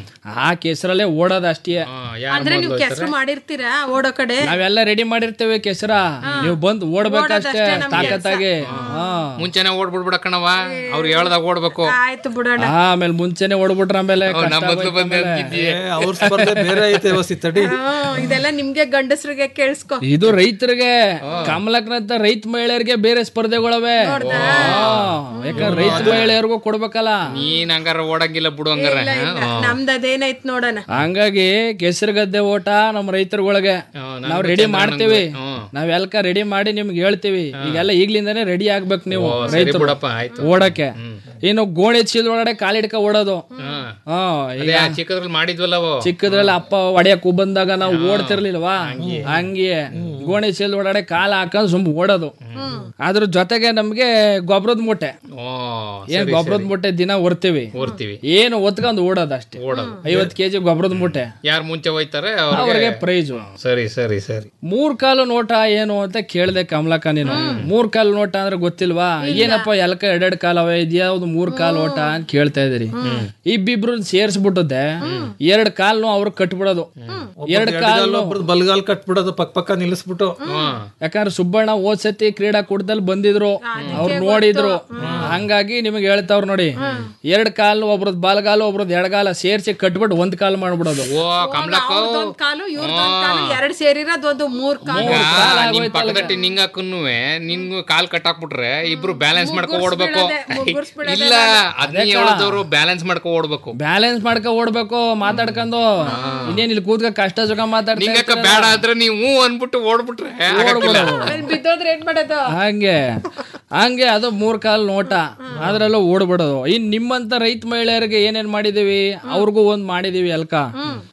ಆ ಕೆಸರಲ್ಲೇ ಓಡೋದು ಅಷ್ಟೇ ಅಂದ್ರೆ ನೀವು ಕೆಸರು ಮಾಡಿರ್ತೀರಾ ಓಡೋ ಕಡೆ ನಾವೆಲ್ಲ ರೆಡಿ ಮಾಡಿರ್ತೇವೆ ಕೆಸರ ನೀವು ಬಂದು ಓಡ್ಬೇಕಷ್ಟೇ ತಾಕತ್ತಾಗಿ ಹಾ ಮುಂಚೆನೆ ಓಡ್ಬಿಡ್ಬಿಡಕ್ಕಣವ ಅವ್ರು ಹೇಳ್ದಾಗ ಓಡ್ಬೇಕು ಆಯ್ತು ಬಿಡೋಣ ಆಮೇಲೆ ಮುಂಚೆನೆ ಓಡ್ಬಿಟ್ರ ಆಮೇಲೆ ಅವ್ರು ನಮ್ಮ ಮೊದ್ಲು ಬಂದೆ ಅಂತಿದ್ದೀಯ. ಅವ್ರ ಸ್ಪರ್ಧೆ ಬೇರೆ ಐತೆ ವಸಿ ತಡಿ ಹ್ಮ್, ಇದೆಲ್ಲ ನಿಮ್ಗೆ ಗಂಡಸ್ರಿಗೆ ಕೇಳಿಸ್ಕೊ ಇದು ರೈತರಿಗೆ ಕಮಲಕ್ನಂತ ರೈತ ಮಹಿಳೆಯರಿಗೆ ಬೇರೆ ಸ್ಪರ್ಧೆಗಳವೆ ಹಾ, ಯಾಕಂದ್ರೆ ರೈತ ಮಹಿಳೆಯರಿಗೂ ಕೊಡ್ಬೇಕಲ್ಲ ನೀನ್ ಹಂಗಾರ ಓಡಂಗಿಲ್ಲ ಬಿಡು ಹಂಗಾರ ನಮ್ದು ಅದೇನಾಯ್ತು ನೋಡೋಣ ಹಂಗಾಗಿ ಕೆಸರು ಗದ್ದೆ ಓಟ ನಮ್ಮ ರೈತರುಗಳಿಗೆ ನಮ್ಗೂ ನಾವ್ ರೆಡಿ ಚಂದ ಮಾಡ್ತೀವಿ ನಂಗೂ, ಹ್ಮ್. ನಾವ್ ಎಲ್ಕ ರೆಡಿ ಮಾಡಿ ನಿಮ್ಗೆ ಹೇಳ್ತೀವಿ ಈಗೆಲ್ಲ ಈಗ್ಲಿಂದಾನೇ ರೆಡಿ ಆಗ್ಬೇಕು ನೀವು ಓ, ಸರಿ ರೈತರು ಬಿಡಪ್ಪ, ಆಯ್ತು. ಓಡಕ್ಕೆ ಇನ್ನು ಗೋಣಿ ಚೀಲ ಒಳಗಡೆ ಕಾಲಿಡ್ಕ ಓಡೋದು ಹಾ ಅದೇ ಆ ಚಿಕ್ಕದ್ರಲ್ಲಿ ಮಾಡಿದ್ವಲ್ಲ ಅವು ಚಿಕ್ಕದ್ರಲ್ಲಿ ಅಪ್ಪ ಒಡೆಯಕ್ಕೂ ಬಂದಾಗ ನಾವು ಓಡ್ತಿರ್ಲಿಲ್ವಾ ಹಂಗೆ ಗೋಣಿ ಚೀಲ ಒಳಗಡೆ ಕಾಲ ಹಾಕೊಂಡ್ ಸುಮ್ ಓಡೋದು ಅದ್ರ ಜೊತೆಗೆ ನಮ್ಗೆ ಗೊಬ್ಬರದ ಮೂಟೆ ಓ ಏನ್ ಗೊಬ್ಬರದ ಮೂಟೆ ದಿನ ಹೊರ್ತೀವಿ ಓಡ್ತೀವಿ ಏನು ಒತ್ಕೊಂಡ್ ಓಡೋದು ಅಷ್ಟೇ ಓಡೋದು ಐವತ್ ಕೆಜಿ ಗೊಬ್ಬರದ ಮೂಟೆ ಯಾರು ಮುಂಚೆ ಹೋಯ್ತಾರೆ ಅವ್ರಿಗೆ ಅವ್ರಿಗೆ ಪ್ರೈಜು ಸರಿ ಸರಿ ಸರಿ ಮೂರ್ ಕಾಲು ನೋಟ ಏನು ಅಂತ ಕೇಳ್ದೆ ಕಮಲಕ್ಕ ನೀನು ಮೂರ್ ಕಾಲು ನೋಟ ಅಂದ್ರೆ ಗೊತ್ತಿಲ್ವಾ ಏನಪ್ಪ ಎಲ್ಕ ಎರಡೆರಡ್ ಕಾಲವೇ ಇದ್ಯಾವ್ದು ಮೂರ್ ಕಾಲ್ ಓಟ ಅಂತ ಕೇಳ್ತಾ ಇದೀರಿ ಇಬ್ಬಿಬ್ರು ಸೇರ್ಸ್ಬಿಟ್ಟದೆ ಎರಡ್ ಕಾಲ್ನು ಅವ್ರು ಕಟ್ಬಿಡೋದು ಎರಡ್ ಕಾಲ್ ಒಬ್ರದ್ದು ಬಲ್ಗಾಲ್ ಕಟ್ಬಿಡೋದು ಪಕ್ಕ ಪಕ್ಕ ನಿಲ್ಲಿಸ್ಬಿಟ್ಟು ಯಾಕಂದ್ರೆ ಸುಬ್ಬಣ್ಣ ಹೋದ್ ಸತಿ ಕ್ರೀಡಾ ಕೂಟದಲ್ಲಿ ಬಂದಿದ್ರು ಅವ್ರು ನೋಡಿದ್ರು ಹಂಗಾಗಿ ನಿಮಗೆ ಹೇಳ್ತಾವ್ರ ನೋಡಿ ಎರಡ್ ಕಾಲ್ ಒಬ್ರದ್ ಬಾಲ್ಗಾಲು ಒಬ್ರದ್ ಎಡಗಾಲ ಸೇರ್ಸಿ ಕಟ್ಬಿಟ್ಟು ಒಂದ್ ಕಾಲ್ ಮಾಡ್ಬಿಡೋದು ಓ ಕಮಲಕ್ಕ ಅವ್ರದೊಂದ್ ಕಾಲು ಇವ್ರದೊಂದ್ ಕಾಲು ಎರಡ್ ಸೇರಿರೋದು ಒಂದು ಮೂರ್ ಕಾಲು ನಿಮ್ ಪಕ್ಕದಟ್ಟಿ ನಿಂಗ್ ಹಾಕುನು ನಿನ್ಗೂ ಕಾಲ್ ಕಟ್ಟಾಕ್ಬಿಟ್ರೆ ಇಬ್ರು ಬ್ಯಾಲೆನ್ಸ್ ಮಾಡ್ಕೊ ಓಡ್ಬೇಕು ಇಲ್ಲ ಅದನ್ನೇ ಹೇಳದವ್ರು ಬ್ಯಾಲೆನ್ಸ್ ಮಾಡ್ಕೊ ಓಡ್ಬೇಕು ಬ್ಯಾಲೆನ್ಸ್ ಮಾಡ್ಕೊ ಓಡ್ಬೇಕು ಮಾತಾಡ್ಕೊಂಡು ಇನ್ನೇನ್ ಇಲ್ಲಿ ಕೂತ್ಕ ಕಷ್ಟ ಸುಖ ಮಾತಾಡ್ತಾ ನಿಂಗಕ್ಕ ಬೇಡ ಆದ್ರೆ ನೀವು ಹ್ಞೂ ಅನ್ಬಿಟ್ಟು ಓಡ್ಬಿಟ್ರೆ ಆಗಕ್ಕಿಲ್ಲ. ಆಮೇಲ್ ಬಿದ್ದೋದ್ರೆ ಏನ್ ಮಾಡೋದು ಹಂಗೆ ಹಂಗೆ ಅದು ಮೂರ್ ಕಾಲ್ ನೋಟ ಅದ್ರಲ್ಲೂ ಓಡ್ಬಿಡೋದು ಇನ್ ನಿಮ್ಮಂತ ರೈತ ಮಹಿಳೆಯರಿಗೆ ಏನೇನ್ ಮಾಡಿದೀವಿ ಅವ್ರಿಗೂ ಒಂದ್ ಮಾಡಿದೀವಿ ಅಲ್ಕ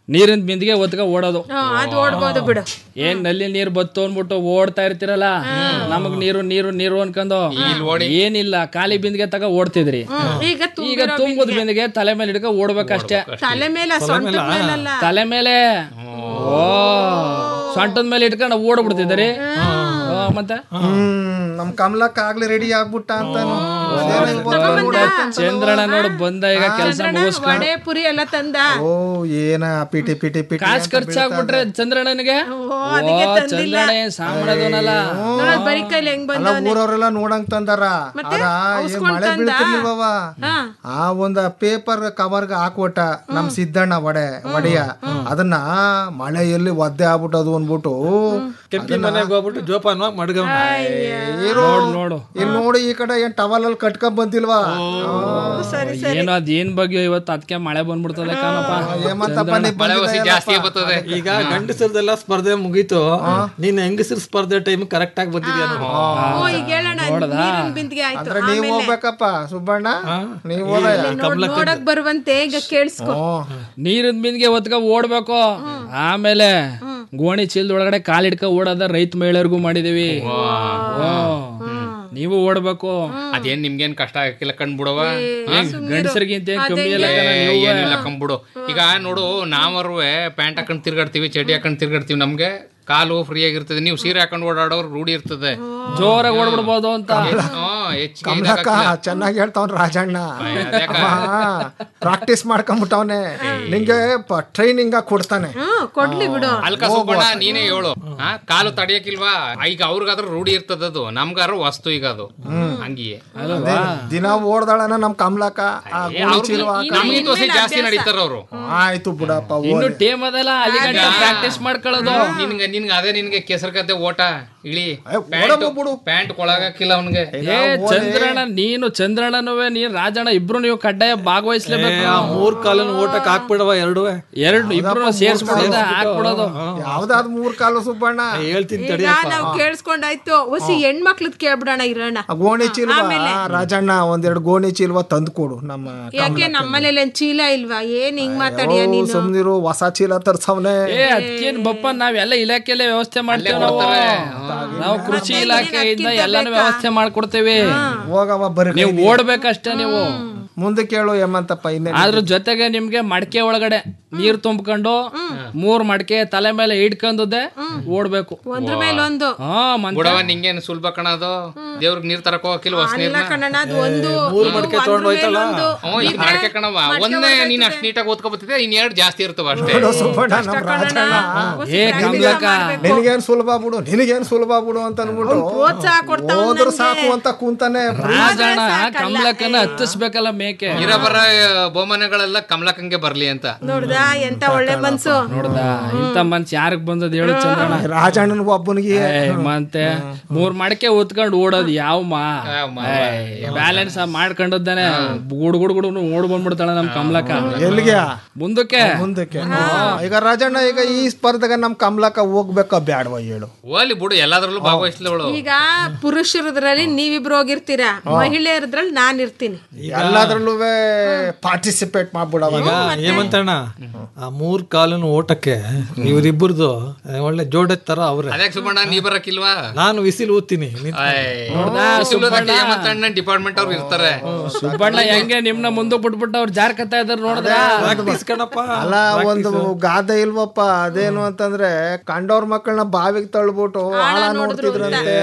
ನೀರಿನ ಬಿಂದಿಗೆ ಒತ್ಕ ಓಡೋದು ಅದು ಓಡ್ಬೋದು ಬಿಡು ಏನ್ ನಲ್ಲಿ ನೀರ್ ಬತ್ತು ಅನ್ಬಿಟ್ಟು ಓಡ್ತಾ ಇರ್ತಿರಲ್ಲ ನಮಗ್ ನೀರು ನೀರು ನೀರು ಅನ್ಕೊಂಡು ಏನಿಲ್ಲ ಖಾಲಿ ಬಿಂದಿಗೆ ತಗ ಓಡ್ತಿದ್ರಿ ಈಗ ಈಗ ತುಂಬುದ್ ಬಿಂದಿಗೆ ತಲೆ ಮೇಲೆ ಹಿಡ್ಕ ಓಡ್ಬೇಕಷ್ಟೇ ತಲೆ ಮೇಲೆ ಸೊಂಟದ ಮೇಲಲ್ಲ ತಲೆ ಮೇಲೆ ಓ ಸೊಂಟದ ಮೇಲೆ ಇಟ್ಕೊಂಡು ಓಡ್ಬಿಡ್ತಿದ್ರಿ ಓ, ಮತ್ತೆ ಹ್ಮ್ ನಮ್ ಕಮಲಕ್ಕ ಆಗ್ಲಿ ರೆಡಿ ಆಗ್ಬಿಟ್ಟ ಅಂತಾನು ಅದೇನೋ ಹಿಂಗ್ ಬರ್ತಾನೆ ನೋಡು. ಚಂದ್ರಣ್ಣ ನೋಡು ಬಂದ ಈಗ ಕೆಲಸ ಮುಗಿಸ್ಕೊಂಡು ವಡೆ ಪುರಿ ಎಲ್ಲ ತಂದ ಓ ಏನ ಪಿಟಿ ಪಿಟಿ ಪಿಟಿ ಕಾಸು ಖರ್ಚಾಗ್ಬಿಟ್ರೆ ಚಂದ್ರಣ್ಣನಿಗೆ ಓ ಚಂದ್ರಣ್ಣ ಏನ್ ಸಾಂಬಾರದವನಲ್ಲ ನೋಡೋದ್ ಬರೀ ಕೈಲಿ ಹೆಂಗ್ ಅಲ್ಲ ಬಂದವನೆ ಊರವ್ರೆಲ್ಲ ನೋಡಂಗ್ ತಂದಾರ ಅದ ಏನ್ ಮಳೆ ಬೀಳ್ತಿರ್ಲಿಲ್ಲವ ಆ ಒಂದ ಪೇಪರ್ ಕವರ್ಗ ಹಾಕ್ಬಿಟ್ಟ ನಮ್ ಸಿದ್ದಣ್ಣ ವಡೆ ವಡೆಯ ಅದನ್ನ ಮಳೆಯಲ್ಲಿ ಒದ್ದೆ ಆಗ್ಬಿಟ್ಟದು ಅನ್ಬಿಟ್ಟು ಕೆಂಪಿ ಮನೆಗೆ ಹೋಗ್ಬಿಟ್ಟು ಜೋಪಾನ ಮಡ್ಗವ್ ನೋಡು ನೋಡು ಇಲ್ಲಿ ನೋಡಿ ಈ ಕಡೆ ಏನ್ ಟವಲ್ ಅಲ್ಲಿ ಕಟ್ಕೊಂಡ್ ಬಂದಿಲ್ವಾ ಏನೋ ಅದೇನ್ ಬಗ್ಗೆ ಇವತ್ತು ಅದಕ್ಕೆ ಮಳೆ ಬಂದ್ಬಿಡ್ತದೆ ಕಾನಪ್ಪ ಹೇಮಂತಪ್ಪ ನೀ ಮಳೆ ಹೊಸಿ ಜಾಸ್ತಿ ಬರ್ತದೆ ಈಗ ಗಂಡಸರದೆಲ್ಲ ಸ್ಪರ್ಧೆ ಮುಗೀತು ನೀನ್ ಹೆಂಗಸರ ಸ್ಪರ್ಧೆ ಟೈಮ್ ಕರೆಕ್ಟ್ ಆಗಿ ಬಂದಿದ್ಯಾ ನೋಡು. ಓ ಈಗ ಹೇಳೋಣ ನೀರಿನ ಬಿಂದಿಗೆ ಆಯ್ತು ಅಂದ್ರೆ ನೀವ್ ಹೋಗ್ಬೇಕಪ್ಪ ಸುಬ್ಬಣ್ಣ ನೀವ್ ಹೋದಯ್ಯ ನೋಡ್- ನೋಡಕ್ ಬರುವಂತೆ ಈಗ ಕೇಳಿಸ್ಕೊ ನೀರಿನ ಬಿಂದಿಗೆ ಒತ್ಕ ಓಡ್ಬೇಕು ಆಮೇಲೆ ಗೋಣಿ ಚೀಲದ ಒಳಗಡೆ ಕಾಲಿಡ್ಕ ಓಡೋದ ರೈತ ಮಹಿಳೆಯರಿಗೂ ಮಾಡಿದೀವಿ ಓ. ನೀವು ಓಡ್ಬೇಕು ಅದೇನ್ ನಿಮ್ಗೇನ್ ಕಷ್ಟ ಆಗಿಲ್ಲ ಕಂಡ್ಬಿಡವ ಗಂಡಸರಿಗಿಂತ ಏನ್ ಕಮ್ಮಿ ಇಲ್ಲ ಕಣ ನೀವು. ಏನಿಲ್ಲ ಕಂಬಿಡು ಈಗ ನೋಡು ನಾವರುವೆ ಪ್ಯಾಂಟ್ ಹಾಕೊಂಡ್ ತಿರ್ಗಾಡ್ತೀವಿ ಚಡ್ಡಿ ಹಾಕೊಂಡ್ ತಿರ್ಗಾಡ್ತೀವಿ ನಮ್ಗೆ ಕಾಲು ಫ್ರೀ ಆಗಿರ್ತದೆ ನೀವು ಸೀರೆ ಹಾಕೊಂಡ್ ಓಡಾಡೋರು ರೂಢಿ ಇರ್ತದೆ ಜೋರಾಗಿ ಓಡ್ಬಿಡ್ಬೋದು ಅಂತ ಹ್ಮ್, ಹೆಚ್ಚಿಗೆ ಕಮಲಕ್ಕ ಚೆನ್ನಾಗಿ ಹೇಳ್ತಾವ್ನ ರಾಜಣ್ಣ ಪ್ರಾಕ್ಟೀಸ್ ಮಾಡ್ಕೊಂಬಿಟ್ಟವನೆ ನಿಂಗೆ ಟ್ರೈನಿಂಗ್ ಕೊಡ್ತಾನೆ ಹ್ಮ್ ಕೊಡ್ಲಿ ಬಿಡು ಅಲ್ಕ ಸುಬ್ಬಣ್ಣ ನೀನೇ ಹೇಳು ಆ, ಕಾಲು ತಡಿಯಕ್ಕಿಲ್ವಾ ಈಗ ಅವ್ರಿಗಾದ್ರೂ ರೂಢಿ ಇರ್ತದ ಅದು ನಮ್ಗಾರು ವಸ್ತು ಈಗ ಅದು ಹಂಗಿಯೇ ಅದೇ ದಿನ ಓಡ್ದಾಳನ ನಮ್ ಕಮಲಕ್ಕ ಆ ಗೋಣಿ ಚೀಲ ಹಾಕ- ನಮ್ಗಿಂತ ಹೊಸಿ ಜಾಸ್ತಿ ನಡೀತಾರ ಅವರು ಆಯ್ತು ಬಿಡಪ್ಪ ಇನ್ನು ಓಲೆ. ಟೇಮ್ ಅದಲ್ಲ ಅಲ್ಲಿ ಗಂಟ ಪ್ರಾಕ್ಟೀಸ್ ಮಾಡ್ಕೊಳ್ಳೋದು ನಿನ್ಗೆ ನಿನ್ಗೆ ಅದೇ ನಿನ್ಗೆ ಕೆಸರು ಗದ್ದೆ ಓಟ ಇಳಿ ಓಡಮ್ಮ ಬಿಡು. ಪ್ಯಾಂಟ್ ಕೊಳಗಾಕಿಲ್ಲ ಅವನ್ಗೆ ಏ ಚಂದ್ರಣ್ಣ ನೀನು ಚಂದ್ರಣ್ಣನುವೆ ನೀನ್ ರಾಜಣ್ಣ ಇಬ್ರು ನೀವು ಕಡ್ಡಾಯ ಭಾಗವಹಿಸ್ಲೇಬೇಕು ಆ ಮೂರ್ ಕಾಲನ ಓಟಕ್ ಹಾಕ್ಬಿಡವ ಎರಡು ಎರಡು ಇಬ್ರು ಸೇರ್ಸ್ಬಿಡೋದ ಹಾಕ್ಬಿಡೋದು ಯಾವ್ದಾದ್ ಮೂರ್ ಕಾಲು ಸುಬ್ಬಣ್ಣ ಹೇಳ್ತೀನಿ ಈಗ ನಾವ್ ಕೇಳಿಸ್ಕೊಂಡಾಯ್ತು ಹೊಸಿ ಹೆಣ್ಮಕ್ಳದ್ ಕೇಳ್ಬಿಡೋಣ ಇರೋಣ ಆ ಗೋಣಿ ಚೀಲ್ವ ರಾಜಣ್ಣ ಒಂದೆರಡು ಗೋಣಿ ಚೀಲ್ವ ತಂದು ಕೊಡು ನಮ್ಮ ಯಾಕೆ ನಮ್ಮನೇಲಿ ಏನ್ ಚೀಲ ಇಲ್ವಾ ಏನ್ ಹಿಂಗ್ ಮಾತಾಡಿಯ ಓ, ನೀನು ಸುಮ್ನಿರು ಹೊಸ ಚೀಲ ತರ್ಸವ್ನೆ ಏ ಅದಕ್ಕೇನ್ ಬಪ್ಪ ನಾವೆಲ್ಲ ಇಲಾಖೆಯಲ್ಲೇ ವ್ಯವಸ್ಥೆ ಮಾಡ್ತೇವೆ ನಾವು ನಾವು ಕೃಷಿ ಇಲಾಖೆಯಿಂದ ಎಲ್ಲಾನು ವ್ಯವಸ್ಥೆ ಮಾಡ್ಕೊಡ್ತೇವೆ ಹೋಗವ ಬರ್ರಿ ನೀವು ಓಡ್ಬೇಕಷ್ಟೇ ನೀವು ಮುಂದೆ ಕೇಳು ಹೇಮಂತಪ್ಪ ಇನ್ನೇ ಅದ್ರ ಜೊತೆಗೆ ನಿಮ್ಗೆ ಮಡಕೆ ಒಳಗಡೆ ನೀರ್ ತುಂಬ್ಕೊಂಡು ಮೂರ್ ಮಡಕೆ ತಲೆ ಮೇಲೆ ಹಿಡ್ಕೊಂಡದೆ ಓಡ್ಬೇಕು ಒಂದ್ರ ಮೇಲೆ ಒಂದು ಹಾ ಮಂತ್ರ ಬುಡವ ನಿಂಗೇನು ಸುಲಭ ಕಣದು ದೇವ್ರಿಗೆ ನೀರ್ ತರಕ್ ಹೋಗಕ್ಕಿಲ್ಲ ಹೊಸ ಅಲ್ಲ ನೀರ್ನ ಕಣಣ್ಣ ಅದು ಒಂದು ಮೂರ್ ಇದು ಮಡ್ಕೆ ಒಂದ್ರ ತಗೊಂಡ್ ಮೇಲೆ ಹೋಯ್ತಲ್ಲ? ಒಂದು. ಹ್ಞೂ ಈಗ ಮಾಡ್ಕೆ ಕಣವ ಒಂದೇ ನೀನ್ ಅಷ್ಟ್ ನೀಟಾಗಿ ಓದ್ಕೊಬತ್ತಿದೆ ಇನ್ ಎರಡು ಜಾಸ್ತಿ ಇರ್ತವ ಅಷ್ಟೇ ನೋಡು ಸುಬ್ಬಣ್ಣ ನಮ್ ರಾಜಣ್ಣ ಏ ಕಮಲಕ್ಕ ನಿನಗೇನ್ ಸುಲಭ ಬಿಡು ನಿನಗೇನ್ ಸುಲಭ ಬಿಡು ಅಂತ ಅನ್ಬಿಟ್ಟು ಪ್ರೋತ್ಸಾಹ ಕೊಡ್ತಾ ಹೋದ್ರು ಸಾಕು ಅಂತ ಕೂತಾನೆ ರಾಜಣ್ಣ ಕಮಲಕ್ಕನ ಹತ್ತಿಸ್ಬೇಕಲ್ಲ ಮೇಕೆ ಇರ ಬರ ಬಹುಮಾನಗಳೆಲ್ಲ ಕಮಲಕ್ಕಂಗೆ ಬರ್ಲಿ ಅಂತ ನೋಡ್ದ ಎಂತ ಒಳ್ಳೆ ಮನ್ಸು ನೋಡ್ದ ಇಂಥ ಮನ್ಸ್ ಯಾರಿಗ್ ಬಂದದ್ ಹೇಳು ಚಂದ್ರಣ್ಣ ರಾಜಣ್ಣನ ಒಬ್ಬನಿಗೆ ಏ, ಮತ್ತೆ ಮೂರ್ ಮಡಕೆ ಉತ್ಕೊಂಡು ಓಡೋದು ಯಾವ ಮಾ ಬ್ಯಾಲೆನ್ಸ್ ಮಾಡ್ಕೊಂಡದ್ದಾನೆ ಗುಡ್ ಗುಡ್ ಗುಡ್ ಓಡ್ ಬಂದ್ಬಿಡ್ತಾಳ ನಮ್ ಕಮಲಕ್ಕ ಎಲ್ಲಿಗೆ ಮುಂದಕ್ಕೆ ಮುಂದಕ್ಕೆ ಈಗ ರಾಜಣ್ಣ ಈಗ ಈ ಸ್ಪರ್ಧೆಗೆ ನಮ್ ಕಮಲಕ್ಕ ಹೋಗ್ಬೇಕ ಬ್ಯಾಡ್ವ ಹೇಳು ಓಲಿ ಬಿಡು ಎಲ್ಲಾದ್ರಲ್ಲೂ ಭಾಗವಹಿಸ್ಲವಳು ಈಗ ಪುರುಷರದ್ರಲ್ಲಿ ನೀವಿಬ್ರು ಹೋಗಿರ್ತೀರಾ ಮಹಿಳೆಯರದ್ರಲ್ಲಿ ನಾನ್ ಇರ್ತೀನಿ ಎಲ್ಲಾದ್ರಲ್ಲೂ ಪಾರ್ಟಿಸಿಪೇಟ್ ಮಾಡ್ಬಿಡವ ಈಗ ಹೇಮಂತಣ್ಣ ಆ ಮೂರ್ ಕಾಲಿನ ಓಟಕ್ಕೆ ಇವರಿಬ್ಬರದು ಒಳ್ಳೆ ಜೋಡೆ ತರ ಅವ್ರೆ ಅದೇ ಸುಬ್ಬಣ್ಣ ನೀ ಬರಕ್ಕಿಲ್ವಾ ನಾನು ವಿಸಿಲ್ ಊದ್ತೀನಿ ಅಣ್ಣ ಡಿಪಾರ್ಟ್ಮೆಂಟ್ ಅವ್ರು ಇರ್ತಾರೆ ಸುಬ್ಬಣ್ಣ ಹೆಂಗೆ ನಿಮ್ನ ಮುಂದಕ್ಕೆ ಬಿಟ್ಬಿಟ್ಟು ಅವ್ರು ಜಾರ್ಕತ್ತಾ ಇದಾರೆ ನೋಡಿದ್ರ ಪ್ರಾಕ್ಟೀಸ್ ಕಣಪ್ಪ ಅಲ್ಲ ಒಂದು ಗಾದೆ ಇಲ್ವಪ್ಪ ಅದೇನು ಅಂತಂದ್ರೆ ಕಂಡವ್ರ ಮಕ್ಕಳನ್ನ ಬಾವಿಗೆ ತಳ್ಬಿಟ್ಟು ಆಳ ನೋಡ್ತಿದ್ರಂತೆ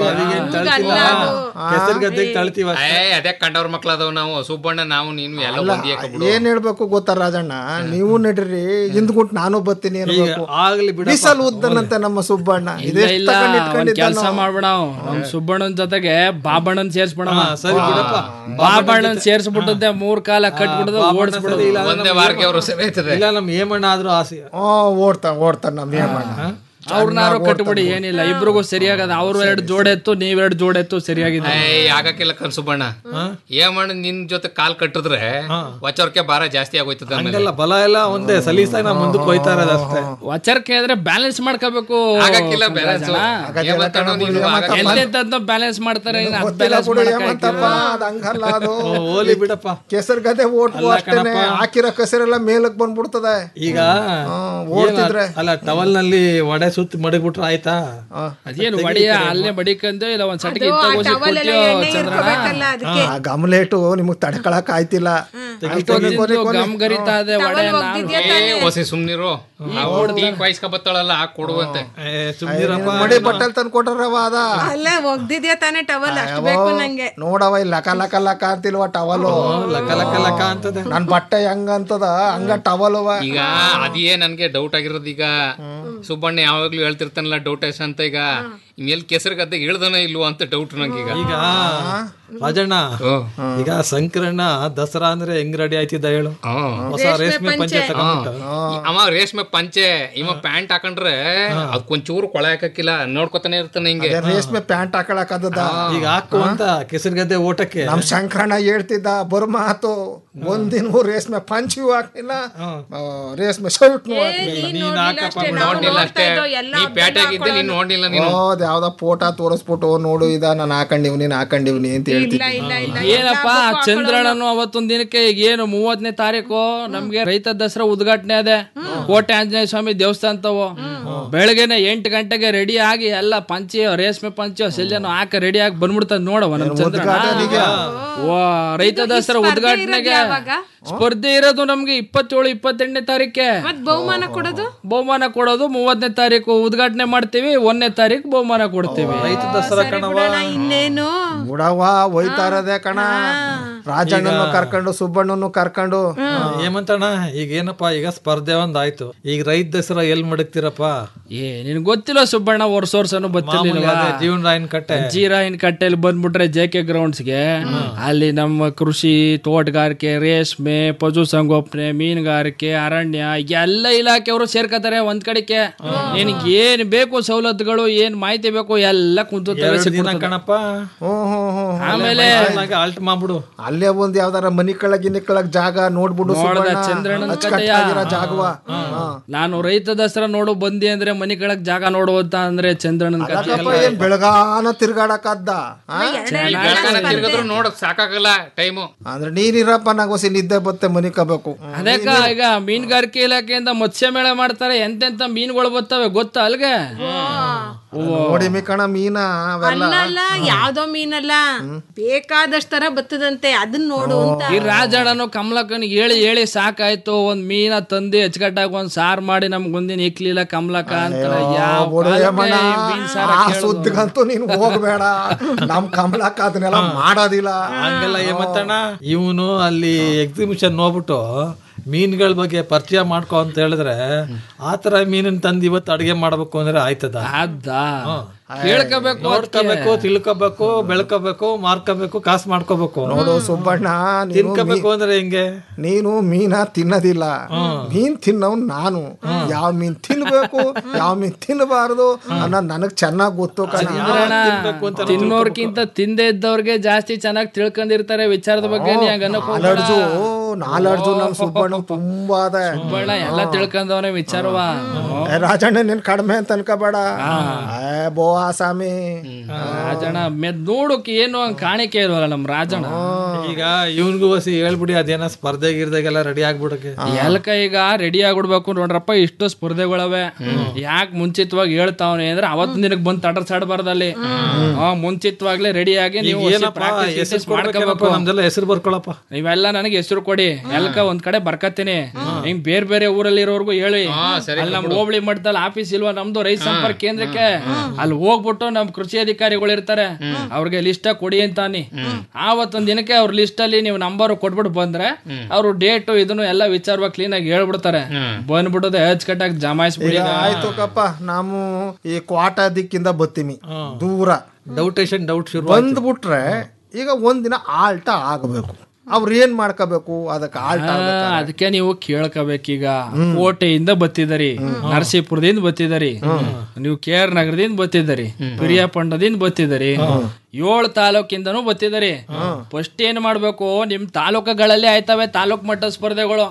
ಕೆಸರು ಗದ್ದೆಗೆ ತಳ್ತೀವ ಏ ಅದೇ ಕಂಡವ್ರ ಮಕ್ಳು ಅದಾವ ನಾವು ಸುಬ್ಬಣ್ಣ ನಾವು ನೀನು ಎಲ್ಲ ಒಂದೇ ಬಿಡು ಏನ್ ಹೇಳ್ಬೇಕು ಗೊತ್ತಾ ರಾಜಣ್ಣ ನೀವು ನಡ್ರಿ ಹಿಂದ್ಗುಟ್ ನಾನು ಬರ್ತೀನಿ ಅನ್ಬೇಕು ಆಗ್ಲಿ ಬಿಡ ಬಿಸಲ್ ಉದ್ದನಂತೆ ನಮ್ಮ ಸುಬ್ಬಣ್ಣ ಇಲ್ಲ ಇದೆಷ್ಟು ಇಲ್ಲ ತಗೊಂಡ್ ಒಂದ್ ಕೆಲ್ಸ ಇಟ್ಕೊಂಡಿದ್ದಾನೋ. ಮಾಡ್ಬಿಡ ನಮ್ ಸುಬ್ಬಣ್ಣನ್ ಜೊತೆಗೆ ಬಾಬಣ್ಣನ್ ಸೇರ್ಸ್ಬಿಡ ಸರಿ ಬಿಡಪ್ಪ ಬಾಬಣ್ಣನ್ ಸೇರ್ಸ್ಬಿಟ್ಟದ್ದೆ ಮೂರ್ ಕಾಲ ಕಟ್ಬಿಡೋದು ಓಡಿಸ್ಬಿಡೋದು ಒಂದೇ ವಾರಕ್ಕೆ ಅವರು ಸರಿ ಆಯ್ತದೆ ಇಲ್ಲ ನಮ್ ಹೇಮಣ್ಣ ಆದ್ರೂ ಆಸೆ ಹ್ಞೂ ಓಡ್ತಾ ಓಡ್ತಾ ನಮ್ಮ ಹೇಮಣ್ಣ ಅವ್ರನ್ನಾರು ಕಟ್ಬಿಡಿ ಏನಿಲ್ಲ ಇಬ್ರಿಗೂ ಸರಿಯಾಗದ ಅವ್ರು ಎರಡು ಜೋಡೆತ್ತು ನೀವೆರಡು ಜೋಡೆತ್ತು ಸರಿಯಾಗಿದೆ ಏಯ್ ಆಗಕ್ಕಿಲ್ಲ ಕನ್ಸುಬಣ್ಣ ಏನ್ ಮಾಡ ನಿನ್ ಜೊತೆ ಕಾಲ್ ಕಟ್ಟಿದ್ರೆ ವಚರ್ಕೆ ಭಾರ ಜಾಸ್ತಿ ಆಗೋಯ್ತದ ಹಂಗಲ್ಲ ಬಲ ಎಲ್ಲ ಒಂದೇ ಸಲೀಸಾಗಿ ನಾವು ಮುಂದಕ್ಕೆ ಹೋಯ್ತಾ ಇರೋದು ಅಷ್ಟೇ ವಚರ್ಕೆ ಆದ್ರೆ ಬ್ಯಾಲೆನ್ಸ್ ಮಾಡ್ಕೋಬೇಕು ಆಗಕ್ಕಿಲ್ಲ balance. ಏಮಂತಣ್ಣ ನೀನು ಆಗಕ್ಕಿಲ್ಲ. ಎಂತೆಂತ ಬ್ಯಾಲೆನ್ಸ್ ಮಾಡ್ತಾರೆ ಇನ್ನು ಅದ್ ಗೊತ್ತಿಲ್ಲ balance ಬಿಡು ಮಾಡಕ್ ಹೇಮಂತಪ್ಪ ಆಗಿಲ್ಲ. ಅದ್ ಹಂಗಲ್ಲ ಅದು ಓಲಿ ಬಿಡಪ್ಪ ಕೆಸರು ಗದೆ ಓಟ್ಕು ಅಷ್ಟೇನೆ ಹಾಕಿರೋ ಕೆಸರೆಲ್ಲ ಮೇಲಕ್ ಬಂದ್ಬಿಡ್ತದೆ ಈಗ ಓಡ್ತಿದ್ರೆ ಏನ್ ಅಲ್ಲ ಟವಲ್ ನಲ್ಲಿ ಒಡೆ ಸುತ್ತಿ ಮಡಗ್ಬಿಟ್ರೆ ಆಯ್ತಾ ಅದೇನು ಒಡೆಯ ಅಲ್ಲೇ ಬಡಿಕಂದು ಇಲ್ಲ ಒಂದ್ ಸಟಿಗೆ ಇತ್ತಾಗೋಸಿ ಕೊಟ್ಟಿಯೋ ಚಂದ್ರಣ್ಣ ಆ ಗಮಲೇಟು ನಿಮಗ್ ತಡ್ಕೊಳಕ್ ಆಯ್ತಿಲ್ಲ ಅಷ್ಟೊಂದು ಗಮ್ ಗರಿತಾ ಇದೆ ಒಡೆ ಏ ಹೊಸಿ ಸುಮ್ನಿರು ಟೀ ಕಾಯಿಸ್ಕೊ ಬತ್ತಾಳಲ್ಲ ಹಾಕ್ ಕೊಡುವಂತೆ ಮಡಿ ಬಟ್ಟಲ್ ತಂದ್ ಕೊಟ್ರವ ಅದ ಅಲ್ಲ ಒಗ್ದಿದ್ಯಾ ತಾನೇ ಟವಲ್ ಅಷ್ಟು ಬೇಕು ನಂಗೆ ನೋಡವ ಇಲ್ಲಿ ಲಕ ಲಕ ಲಕ ಅಂತಿಲ್ವ ಟವಲು ಲಕ ಲಕ ಲಕ ಅಂತದೆ ನನ್ ಬಟ್ಟೆ ಹೆಂಗ ಅಂತದ ಹಂಗ ಟವಲ್ ಅವ ಈಗ ಅದೇ ನನ್ಗೆ ಡೌಟ್ ಆಗಿರೋದು ಈಗ ಸುಬ್ಬಣ್ಣ ಯಾವಾಗ್ಲೂ ಹೇಳ್ತಿರ್ತಾನಲ್ಲ ಡೌಟ್ ಎಸ್ ಅಂತ ಈಗ ಮೇಲ್ ಕೆಸರು ಗದ್ದೆಗೆ ಇಳ್ದನ ಇಲ್ವೋ ಅಂತ ಡೌಟ್ ನಂಗೀಗ ಈಗ ರಾಜಣ್ಣ ಈಗ ಸಂಕ್ರಣ ದಸರಾ ಅಂದ್ರೆ ಹೆಂಗ್ ರೆಡಿ ಆಯ್ತಿದ್ದ ಹೇಳು ಹೊಸ ರೇಷ್ಮೆ ಪಂಚೆ ತಗೊಂಡ್ಬಿಟ್ಟು ಅವ ರೇಷ್ಮೆ ಪಂಚೆ ಇವ ಪ್ಯಾಂಟ್ ಹಾಕೊಂಡ್ರೆ ಅದಕ್ಕೊಂಚೂರು ಕೊಳೆ ಹಾಕಕ್ಕಿಲ್ಲ ನೋಡ್ಕೊತಾನೆ ಇರ್ತಾನೆ ಹಿಂಗೆ ಅದೇ ರೇಷ್ಮೆ ಪ್ಯಾಂಟ್ ಹಾಕೊಳಕ್ ಅದದ ಈಗ ಹಾಕು ಅಂತ ಕೆಸರು ಗದ್ದೆ ಓಟಕ್ಕೆ ನಮ್ ಶಂಕರಣ್ಣ ಹೇಳ್ತಿದ್ದ ಬರ್ ಮಾತು ಒಂದಿನ ರೇಷ್ಮೆ ಪಂಚಿಯೂ ಹಾಕ್ಲಿಲ್ಲ ಆ, ರೇಷ್ಮೆ ಶರ್ಟ್ ನೀನ್ ಹಾಕಪ್ಪ ಬಿಡು. ನೋಡ್ಲಿಲ್ಲ ಅಷ್ಟೇ ನೀ ಪೇಟೆಗಿದ್ದೆ ನೀನ್ ನೋಡ್ಲಿಲ್ಲ ನೀನು ಹೌದ್ ಯಾವ್ದೋ ಫೋಟೋ ತೋರಿಸ್ಬಿಟ್ಟು ನೋಡು ಇದ ನಾನು ಹಾಕೊಂಡಿವ್ ನೀನ್ ಹಾಕೊಂಡಿವ್ನಿ ಅಂತ ಹೇಳ್ತಿದ್ದ ಏನಪ್ಪ ಚಂದ್ರಣ್ಣನು ಅವತ್ತೊಂದ್ ದಿನಕ್ಕೆ ಈಗ ಏನು ಮೂವತ್ತನೇ ತಾರೀಕು ನಮ್ಗೆ ರೈತ ದಸರಾ ಉದ್ಘಾಟನೆ ಅದೇ ಕೋಟೆ ಆಂಜನೇಯ ಸ್ವಾಮಿ ದೇವಸ್ಥಾನತವು ಬೆಳಗ್ಗೆನೆ ಎಂಟು ಗಂಟೆಗೆ ರೆಡಿ ಆಗಿ ಎಲ್ಲ ಪಂಚಿ ರೇಷ್ಮೆ ಪಂಚಿ ಸೆಲ್ಯನು ಹಾಕ ರೆಡಿ ಆಗಿ ಬಂದ್ಬಿಡ್ತದ ನೋಡವ ನಮ್ ಚಂದ್ರಣ್ಣ ವಾ ರೈತ ದಸರಾ ಉದ್ಘಾಟನೆಗೆ ಸ್ಪರ್ಧೆ ಇರೋದು ನಮ್ಗೆ ಇಪ್ಪತ್ತೇಳು ಇಪ್ಪತ್ತೆಂಟನೇ ತಾರೀಕೆ ಮತ್ ಬಹುಮಾನ ಕೊಡೋದು ಬಹುಮಾನ ಕೊಡೋದು ಮೂವತ್ತನೇ ತಾರೀಕು ಉದ್ಘಾಟನೆ ಮಾಡ್ತೀವಿ ಒಂದನೇ ತಾರೀಕು ಬಹುಮಾನ ಕೊಡ್ತೀವಿ ರೈತ ದಸರಾ ಕಣವ ಇನ್ನೇನು ಬಿಡವ್ವ ಹೋಯ್ತಾ ಇರೋದೇ ಕಣ ರಾಜಣ್ಣನ್ನು ಕರ್ಕೊಂಡು ಸುಬ್ಬಣ್ಣನ್ನು ಕರ್ಕೊಂಡು ಏಮಂತಣ್ಣ ಈಗ ಏನಪ್ಪ ಈಗ ಸ್ಪರ್ಧೆ ಒಂದ್ ಆಯ್ತು ಈಗ ರೈತ ದಸರಾ ಎಲ್ ಮಡಗ್ತೀರಪ್ಪ ಏ ನಿನ್ ಗೊತ್ತಿಲ್ಲ ಸುಬ್ಬಣ್ಣ ವರ್ಷ ವರ್ಷನು ಮಾಮೂಲಿ ಬರ್ತಿರ್ಲಿಲ್ವಾ ಅದೇ ಜೀವನ ರಾಯನ್ ಕಟ್ಟೆ ಜೀರಾಯಿನ್ ಕಟ್ಟೆಲಿ ಬಂದ್ಬಿಟ್ರೆ ಜೆ ಕೆ ಗ್ರೌಂಡ್ಸ್ಗೆ ಅಲ್ಲಿ ನಮ್ಮ ಕೃಷಿ ತೋಟಗಾರಿಕೆ ರೇಷ್ಮೆ ಪಶು ಸಂಗೋಪನೆ ಮೀನುಗಾರಿಕೆ ಅರಣ್ಯ ಎಲ್ಲ ಇಲಾಖೆಯವರು ಸೇರ್ಕತಾರೆ ಒಂದ್ ಕಡೆಗೆ ನಿನಗೆ ಏನ್ ಬೇಕು ಸವಲತ್ತುಗಳು ಏನ್ ಮಾಹಿತಿ ಬೇಕು ಎಲ್ಲ ಕುಂತುತ್ತವೆ ಎರಡು ದಿನ ಸಿಕ್ಬಿಡ್ತದೆ. ಕಣಪ್ಪ ಆಮೇಲೆ ಆಲ್ಟ್ ಮಾಡ್ಬಿಡು ಅಲ್ಲೇ ಒಂದ್ ಯಾವ್ದಾರ ಮನಿ ಕಳಗ್ ಗಿನಿ ಕಳಗ್ ಜಾಗ ನೋಡ್ಬಿಡು ನೋಡ್ದ ಸುಬ್ಬಣ್ಣ. ಚಂದ್ರಣ್ಣನ ಅಚ್ಚುಕಟ್ಟಾಗಿರೋ ಕಥೆಯ? ಜಾಗವ ನಾನು ರೈತ ದಸರಾ ನೋಡು ಬಂದಿ ಅಂದ್ರೆ ಮನಿ ಕೆಳಗ್ ಜಾಗ ನೋಡು ಅಂತ ಅಂದ್ರೆ ಚಂದ್ರಣ್ಣನ ಕಥೆ ಯಾಕಪ್ಪ ಏನ್ ಬೆಳಗಾನ ತಿರ್ಗಾಡಕದ್ದ ಆ? ಬೆಳಗಾನ ತಿರ್ಗಿದ್ರು ನೋಡಕ್ ಸಾಕಾಗಲ್ಲ ಟೈಮು ಅಂದ್ರೆ ನೀನಿರಪ್ಪ ನಂಗೊಸಿ ನಿದ್ದೆ ಬತ್ತೆ ಮನಿ ಕಬೇಕು ಅದಕ್ಕ ಈಗ ಮೀನುಗಾರಿಕೆ ಇಲಾಖೆಯಿಂದ ಮತ್ಸ್ಯ ಮೇಳ ಮಾಡ್ತಾರೆ ಎಂತೆಂತ ಮೀನುಗಳು ಬರ್ತವೆ ಗೊತ್ತಾ ಅಲ್ಗೆ ನೋಡಿ ಮಿ ಕಣ ಮೀನ ಅವೆಲ್ಲ ಅಲ್ಲ ಅಲ್ಲ ಯಾವ್ದೋ ಮೀನಲ್ಲ ಬೇಕಾದಷ್ಟ ತರ ಬತ್ತದಂತೆ ಅದನ್ನ ನೋಡು ಅಂತ ಈ ರಾಜಣ್ಣನು ಕಮಲಕ್ಕನಿಗೆ ಹೇಳಿ ಹೇಳಿ ಸಾಕಾಯ್ತು ಒಂದ್ ಮೀನ ತಂದು ಅಚ್ಚುಕಟ್ಟಾಗಿ ಒಂದ್ ಸಾರ್ ಮಾಡಿ ನಮ್ಗ್ ಒಂದಿನ ಇಕ್ಲಿಲ್ಲ ಕಮಲಕ್ಕ ಅಂತ ಯಾವ ಬಿಡು ಕಾಲಕ್ಕೆ ಯಮಣ್ಣ, ಮೀನ್ ಸಾರ ಆ ಕೇಳೋದು? ಸುದ್ದಿಗಂತೂ ನೀನ್ ಹೋಗ್ಬೇಡ ನಮ್ ಕಮಲಕ್ಕ ಅದನ್ನೆಲ್ಲ ಮಾಡೋದಿಲ್ಲ ಹಂಗೆಲ್ಲ ಏಮಂತಣ್ಣ ಇವನು ಅಲ್ಲಿ ಎಕ್ಸಿಬಿಷನ್ ನೋಡ್ಬಿಟ್ಟು ಮೀನುಗಳ ಬಗ್ಗೆ ಪರಿಚಯ ಮಾಡ್ಕೊ ಅಂತ ಹೇಳಿದ್ರೆ ಆತರ ಮೀನನ್ ತಂದು ಇವತ್ತು ಅಡಿಗೆ ಮಾಡ್ಬೇಕು ಅಂದ್ರೆ ಆಯ್ತದ ಅದ ಕೇಳ್ಕೋಬೇಕು ನೋಡ್ಕೋಬೇಕು ತಿಳ್ಕೋಬೇಕು ಬೆಳ್ಕೋಬೇಕು ಮಾರ್ಕೋಬೇಕು ಕಾಸು ಮಾಡ್ಕೋಬೇಕು ನೋಡು ಸುಬ್ಬಣ್ಣ ನೀನು ತಿನ್ಕೋಬೇಕು ಅಂದ್ರೆ ಹೆಂಗೆ ನೀನು ಮೀನ ತಿನ್ನೋದಿಲ್ಲ ಮೀನ್ ತಿನ್ನವ್ ನಾನು ಯಾವ ಮೀನ್ ತಿನ್ಬೇಕು ಯಾವ ಮೀನ್ ತಿನ್ನಬಾರದು ಅನ್ನೋದ್ ನನಗ್ ಚೆನ್ನಾಗ್ ಗೊತ್ತು ಕಣ ತಿನ್ನೋರ್ಕಿಂತ ತಿಂದೇ ಇದ್ದವ್ರಿಗೆ ಜಾಸ್ತಿ ಚೆನ್ನಾಗಿ ತಿಳ್ಕೊಂಡಿರ್ತಾರೆ ವಿಚಾರದ ಬಗ್ಗೆ ನೀ ಹಂಗ ನಾಲಡ್ಜು ನಾಲಡ್ಜು ನಮ್ ಸುಬ್ಬಣ್ಣ ತುಂಬಾ ಅದ ಬಣ್ಣ ಎಲ್ಲ ತಿಳ್ಕೊಂಡವನೇ ವಿಚಾರವ ಏ, ರಾಜಣ್ಣ ನೀನ್ ಕಡಿಮೆ ಅಂತ ಅನ್ಕೋಬೇಡ ಏ, ಬೋ ಆಸಾಮಿ ರಾಜಣ್ಣ ಮೆದ್ ನೋಡೋಕೆ ಏನು ಹಂಗ್ ಕಾಣಿಕೆ ಇಲ್ವಲ್ಲ ನಮ್ ರಾಜಣ್ಣ ಈಗ ಇವನ್ಗೂ ಹೊಸಿ ಹೇಳ್ಬಿಡಿ ಅದೇನ ಸ್ಪರ್ಧೆ ಗಿರ್ದೆಗೆಲ್ಲ ರೆಡಿ ಆಗ್ಬಿಡಕ್ಕೆ ಎಲ್ಕ ಈಗ ರೆಡಿ ಆಗ್ಬಿಡ್ಬೇಕು ನೋಡ್ರಪ್ಪ ಇಷ್ಟು ಸ್ಪರ್ಧೆಗಳವೆ ಯಾಕೆ ಮುಂಚಿತವಾಗಿ ಹೇಳ್ತಾವನೆ ಅಂದ್ರೆ ಅವತ್ತಿನ ದಿನಕ್ಕೆ ಬಂದು ತಟರ್ಸಾಡ್ಬಾರ್ದಲ್ಲಿ ಹಾ ಮುಂಚಿತವಾಗ್ಲೇ ರೆಡಿ ಆಗಿ ನೀವು ಈಗ ಏನಪ್ಪ ಹೆಸರು ಕೊಡ್ಬೇಕೇನಪ್ಪ ನಮ್ದೆಲ್ಲ ಹೆಸರು ಬರ್ಕೊಳಪ್ಪ ನೀವೆಲ್ಲ ನನಗೆ ಹೆಸರು ಕೊಡಿ ಎಲ್ಕ ಒಂದ್ ಕಡೆ ಬರ್ಕತ್ತೀನಿ ಹಿಂಗ್ ಬೇರೆ ಬೇರೆ ಊರಲ್ಲಿ ಇರೋರ್ಗು ಹೇಳಿ ಅಲ್ಲಿ ನಮ್ ಹೋಬಳಿ ಮಟ್ಟದಲ್ಲಿ ಆಫೀಸ್ ಇಲ್ವಾ ನಮ್ದು ರೈತ ಸಂಪರ್ಕ ಕೇಂದ್ರಕ್ಕೆ ಅಲ್ಲಿ ಹೋಗ್ಬಿಟ್ಟು ನಮ್ ಕೃಷಿ ಅಧಿಕಾರಿಗಳು ಇರ್ತಾರೆ ಅವ್ರಿಗೆ ಲಿಸ್ಟ್ ಕೊಡಿ ಅಂತಾನಿ ಆವತ್ತೊಂದ್ ದಿನಕ್ಕೆ ಅವ್ರ ಲಿಸ್ಟ್ ಅಲ್ಲಿ ನೀವು ನಂಬರ್ ಕೊಟ್ಬಿಟ್ಟು ಬಂದ್ರೆ ಅವ್ರು ಡೇಟ್ ಇದನ್ನು ಎಲ್ಲ ವಿಚಾರವಾಗಿ ಕ್ಲೀನ್ ಆಗಿ ಹೇಳ್ಬಿಡ್ತಾರೆ ಬಂದ್ಬಿಡೋದು ಅಚ್ಚುಕಟ್ಟಾಗಿ ಜಮಾಯಿಸ್ಬಿಡಿ ಈಗ ಆಯ್ತು ಕಪ್ಪ ನಾವು ಈ ಕ್ವಾಟ ದಿಕ್ಕಿಂದ ಬತ್ತೀವಿ ದೂರ ಡೌಟೇಶನ್ ಡೌಟ್ ಶುರು ಬಂದ್ಬಿಟ್ರೆ ಈಗ ಒಂದಿನ ಆಲ್ಟ ಆಗಬೇಕು ಅವ್ರು ಏನ್ ಮಾಡ್ಕೋಬೇಕು ಅದಕ್ಕೆ ಆಲ್ಟ್ ಆ, ಅದಕ್ಕೆ ನೀವು ಕೇಳ್ಕೋಬೇಕೀಗ ಕೋಟೆಯಿಂದ ಬತ್ತಿದರಿ ನರಸೀಪುರದಿಂದ ಬತ್ತಿದರಿ ನೀವು ಕೆ ಆರ್ ನಗರದಿಂದ ಬತ್ತಿದರಿ ಪಿರಿಯಾಪಂಡದಿಂದ ಬತ್ತಿದರಿ ಏಳು ತಾಲೂಕಿಂದನೂ ಬತ್ತಿದರಿ ಫಸ್ಟ್ ಏನ್ ಮಾಡ್ಬೇಕು ನಿಮ್ ತಾಲೂಕುಗಳಲ್ಲಿ ಆಯ್ತವೆ ತಾಲೂಕ್ ಮಟ್ಟ ಸ್ಪರ್ಧೆಗಳು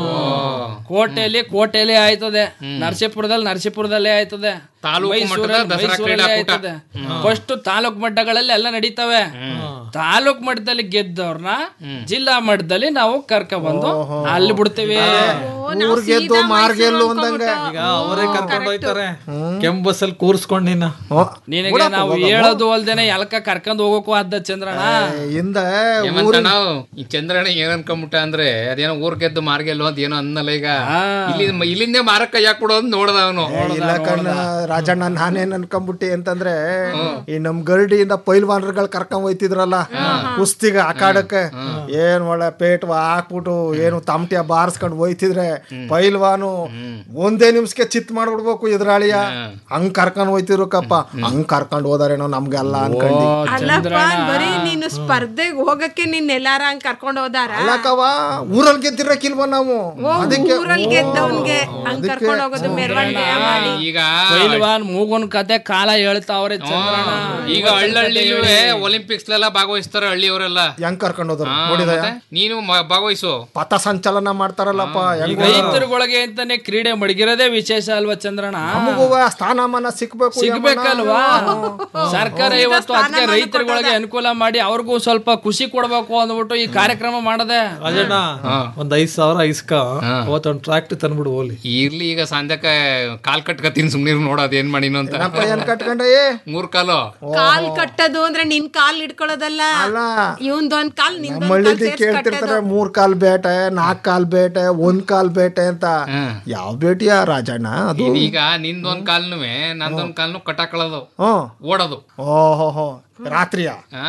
ಕೋಟೆಯಲ್ಲಿ ಕೋಟೆಯಲ್ಲಿ ಆಯ್ತದೆ ನರಸೀಪುರದಲ್ಲಿ ನರಸೀಪುರದಲ್ಲೇ ಆಯ್ತದೆ ತಾಲೂಕು ಮಟ್ಟದ ದಸರಾ ಕ್ರೀಡಾಕೂಟ. ಫಸ್ಟ್ ತಾಲೂಕ್ ಮಟ್ಟಗಳಲ್ಲಿ ಎಲ್ಲ ನಡೀತವೆ ತಾಲೂಕ್ ಮಟ್ಟದಲ್ಲಿ ಗೆದ್ದವ್ರನ್ನ ಜಿಲ್ಲಾ ಮಟ್ಟದಲ್ಲಿ ನಾವು ಕರ್ಕ ಬಂದು ಅಲ್ಲಿ ಬಿಡ್ತೀವಿ ಊರ್ ಗೆದ್ದು ಮಾರ್ ಗೆಲ್ಲು ಅಂದಂಗೆ ಈಗ ಅವರೇ ಕರ್ಕೊಂಡು ಹೋಯ್ತಾರೆ ಕೆಂಪು ಬಸ್ಸಲ್ಲಿ ಕೂರ್ಸ್ಕೊಂಡು ನಿನ್ನ ನಿನಗೆ ನಾವು ಹೇಳೋದು ಅಲ್ದೇನೆ ಎಲ್ಕ ಕರ್ಕೊಂಡ್ ಹೋಗೋಕು ಅದ್ದ ಚಂದ್ರಣ್ಣ ಹಿಂದ ಹೇಮಂತ ನಾವು ಈ ಚಂದ್ರಣ್ಣ ಏನ್ ಅನ್ಕೊಂಬಿಟ್ಟ ಅಂದ್ರೆ ಅದೇನೋ ಊರ್ ಗೆದ್ದು ಮಾರ್ಗೆಲ್ಲೋ ಅಂತ ಏನೋ ಅನ್ನಲ್ಲ ಈಗ ಇಲ್ಲಿ ಇಲ್ಲಿಂದೇ ಮಾರಕ್ ಕೈ ಹಾಕ್ಬಿಡೋ ಅಂತ ನೋಡ್ದ ಅವನು ಇಲ್ಲ ಕಣ್ಣ ರಾಜಣ್ಣ ನಾನೇನ್ ಅನ್ಕೊಂಬಿಟ್ಟಿ ಅಂತಂದ್ರೆ ಈ ನಮ್ ಗರಡಿಯಿಂದ ಪೈಲ್ವಾನ್ರುಗಳು ಕರ್ಕೊಂಡ್ ಹೋಯ್ತಿದ್ರಲ್ಲ ಕುಸ್ತಿಗ ಅಖಾಡಕ್ಕೆ ಏನ್ ಒಳ್ಳೆ ಪೇಟ್ ಹಾಕ್ಬಿಟ್ಟು ಏನು ತಮಟಿಯ ಬಾರಿಸ್ಕೊಂಡ್ ಹೋಯ್ತಿದ್ರೆ ಪೈಲ್ವಾನು ಒಂದೇ ನಿಮಿಷಕ್ಕೆ ಚಿತ್ ಮಾಡ್ಬಿಡ್ಬೇಕು ಇದ್ರಾಳಿಯ ಹಂಗ್ ಕರ್ಕೊಂಡ್ ಹೋಯ್ತಿದ್ರು ಕಪ್ಪ ಹಂಗ್ ಕರ್ಕೊಂಡ್ ಹೋದಾರೇನೋ ನಮ್ಗೆಲ್ಲ ಅನ್ಕೊಂಡಿ ಅಲ್ಲಪ್ಪ ಬರೀ ನೀನು ಸ್ಪರ್ಧೆಗೆ ಹೋಗಕ್ಕೆ ನಿನ್ ಎಲ್ಲಾರ ಹಂಗ್ ಕರ್ಕೊಂಡ್ ಹೋದಾರ ಅಲ್ಲಕ್ಕವ ಊರಲ್ಲಿ ಗೆದ್ದಿರಕ್ಕಿಲ್ವ ನಾವು ಅದಕ್ಕೆ ಊರಲ್ಲಿ ಗೆದ್ದವನ್ಗೆ ಹಂಗ್ ಕರ್ಕೊಂಡ್ ಹೋಗೋದು ಮೆರವಣಿಗೆ ಮಾಡಿ ಈಗ ಪೈಲ್ವಾನ್ ಮೂಗುನ್ ಕತೆ ಕಾಲ ಹೇಳ್ತಾವ್ರೆ ಚಂದ್ರಣ್ಣ ಈಗ ಹಳ್ಳಹಳ್ಳಿಲೂ ಒಲಿಂಪಿಕ್ಸ್ ಎಲ್ಲ ಭಾಗವಹಿಸ್ತಾರೆ ಹಳ್ಳಿಯವರೆಲ್ಲ ಹೆಂಗ್ ಕರ್ಕೊಂಡ್ ಹೋದ್ರು ಹಾ, ನೋಡಿದ ಮತ್ತೆ ನೀನು ಮ- ಭಾಗವಹಿಸು ಪಥ ಸಂಚಲನ ಮಾಡ್ತಾರಲ್ಲಪ್ಪ ಹೆಂಗ್ ರೈತರುಗಳಿಗೆ ಅಂತಾನೆ ಕ್ರೀಡೆ ಮಡಗಿರೋದೇ ವಿಶೇಷ ಅಲ್ವಾ ಚಂದ್ರಣ್ಣ ನಮಗೂ ಸ್ಥಾನಮಾನ ಸಿಕ್ಬೇಕು ಸಿಗ್ಬೇಕಲ್ವಾ ಸರ್ಕಾರ ಇವತ್ತು ಅದಕ್ಕೆ ರೈತರುಗಳಿಗೆ ಅನುಕೂಲ ಮಾಡಿ ಅವ್ರಿಗೂ ಸ್ವಲ್ಪ ಖುಷಿ ಕೊಡ್ಬೇಕು ಅಂದ್ಬಿಟ್ಟು ಈ ಕಾರ್ಯಕ್ರಮ ಮಾಡದೆ ರಾಜಣ್ಣ ಒಂದ್ ಐದ್ ಸಾವಿರ ಇಸ್ಕ ಅವತ್ತೊಂದ್ ಟ್ರಾಕ್ಟರ್ ತಂದ್ಬಿಡು ಹೋಲಿ ಇರ್ಲಿ ಈಗ ಸಂಜಕ ಕಾಲ್ ಕಟ್ಕತೀನಿ ಸುಮ್ನಿರ್ ನೋಡೋದ್ ಏನ್ ಮಾಡಿನ ಅಂತ ಏನಪ್ಪ ಏನ್ ಕಟ್ಕೊಂಡೆ ಮೂರ್ ಕಾಲು ಕಾಲ್ ಕಟ್ಟೋದು ಅಂದ್ರೆ ನಿನ್ ಕಾಲ್ ಇಟ್ಕೊಳ್ಳೋದಲ್ಲ ಇವಂದೊಂದ್ ಕಾಲ್ ನಿಂದೊಂದ್ ಕಾಲ್ ಮಳ್ಳಿದಿ ಸೇರ್ಸ್ ಕೇಳ್ತಿರ್ತಾರೆ ಕಟ್ಟೋದು. ಮೂರ್ ಕಾಲ್ ಬೇಟೆ ನಾಲ್ಕ್ ಕಾಲ್ ಬೇಟೆ ಒಂದ್ ಕಾಲ್ ಬೇಟೆ ಅಂತ ಯಾವ ಬೇಟಿಯ ರಾಜಣ್ಣ ಅದು ಈಗ ನಿಂದೊಂದ್ ಕಾಲ್ನುವೆ ನಂದೊಂದ್ ಕಾಲ್ನು ಕಟ್ಟಾಕೊಳ್ಳೋದು ಹ್ಮ್ ಓಡೋದು ಓಹೋ ಹೋ ರಾತ್ರಿಯ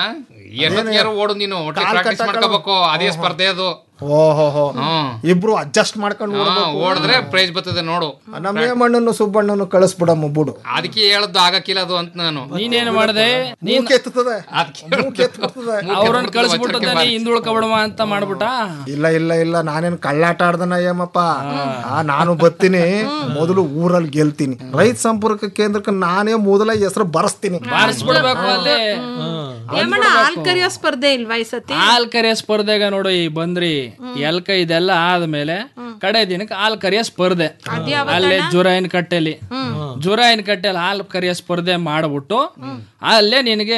ಯಾರು ಓಡು ನೀನು ಒಟ್ಟಿಗೆ ಕಾಲ್ ಪ್ರಾಕ್ಟೀಸ್ ಕಟ್ಟಾಕೊಳ್ಳೋದು. ಮಾಡ್ಕೋಬೇಕು ಅದೇ ಸ್ಪರ್ಧೆ ಅದು ಓಹೋ ಹೋ ಹ್ಮ್ ಇಬ್ರು ಅಡ್ಜಸ್ಟ್ ಮಾಡ್ಕೊಂಡು ಹಾ, ಓಡ್ಬೇಕು. ಓಡಿದ್ರೆ ಪ್ರೈಸ್ ಬರ್ತದೆ ನೋಡು ನಮ್ಮ ಮಣ್ಣನ್ನು ಸುಬ್ಬಣ್ಣನು ಕಳಿಸ್ಬಿಡಮ್ಮ ಬಿಡು ಅದಕ್ಕೆ ಹೇಳದ್ದು ಆಗಕ್ಕಿಲ್ಲ ಅದು ಅಂತ ನಾನು ನೀನೇನ್ ಮಾಡ್ದೆ ನೀನ್ ಕೆತ್ತುತ್ತದೆ ಅವ್ರನ್ನ ಕಳಿಸ್ಬಿಟ್ಟು ನೀ ಹಿಂದುಳ್ಕೊಬಿಡಮ ಅಂತ ಮಾಡ್ಬಿಟ್ಟ ಇಲ್ಲ ಇಲ್ಲ ಇಲ್ಲ ನಾನೇನ್ ಕಳ್ಳಾಟ ಆಡ್ದನ ಏಮಪ್ಪ ಆ ನಾನು ಬರ್ತೀನಿ ಮೊದಲು ಊರಲ್ಲಿ ಗೆಲ್ತೀನಿ ರೈತ ಸಂಪರ್ಕ ಕೇಂದ್ರಕ್ಕೆ ನಾನೇ ಮೊದಲ ಹೆಸರು ಬರೆಸ್ತೀನಿ ಬಾರಿಸ್ಬಿಡ್ಬೇಕು ಅಲ್ಲಿ ಏಮಣ್ಣ ಹಾಲ್ ಕರಿಯೋ ಸ್ಪರ್ಧೆ ಇಲ್ವಾ ಈ ಸತಿ ಹಾಲ್ ಕರಿಯ ಸ್ಪರ್ಧೆಗ ನೋಡು ಈ ಬಂದ್ರಿ ಎಲ್ಕ ಇದೆಲ್ಲ ಆದ್ಮೇಲೆ ಕಡೆ ದಿನಕ್ಕೆ ಹಾಲ್ ಕರಿಯ ಸ್ಪರ್ಧೆ ಅಲ್ಲೇ ಜುರಾಯಿನ ಕಟ್ಟೆಲಿ ಜುರಾಯಿನ ಕಟ್ಟೆಲಿ ಹಾಲ್ ಕರಿಯ ಸ್ಪರ್ಧೆ ಮಾಡ್ಬಿಟ್ಟು ಅಲ್ಲೇ ನಿನಗೆ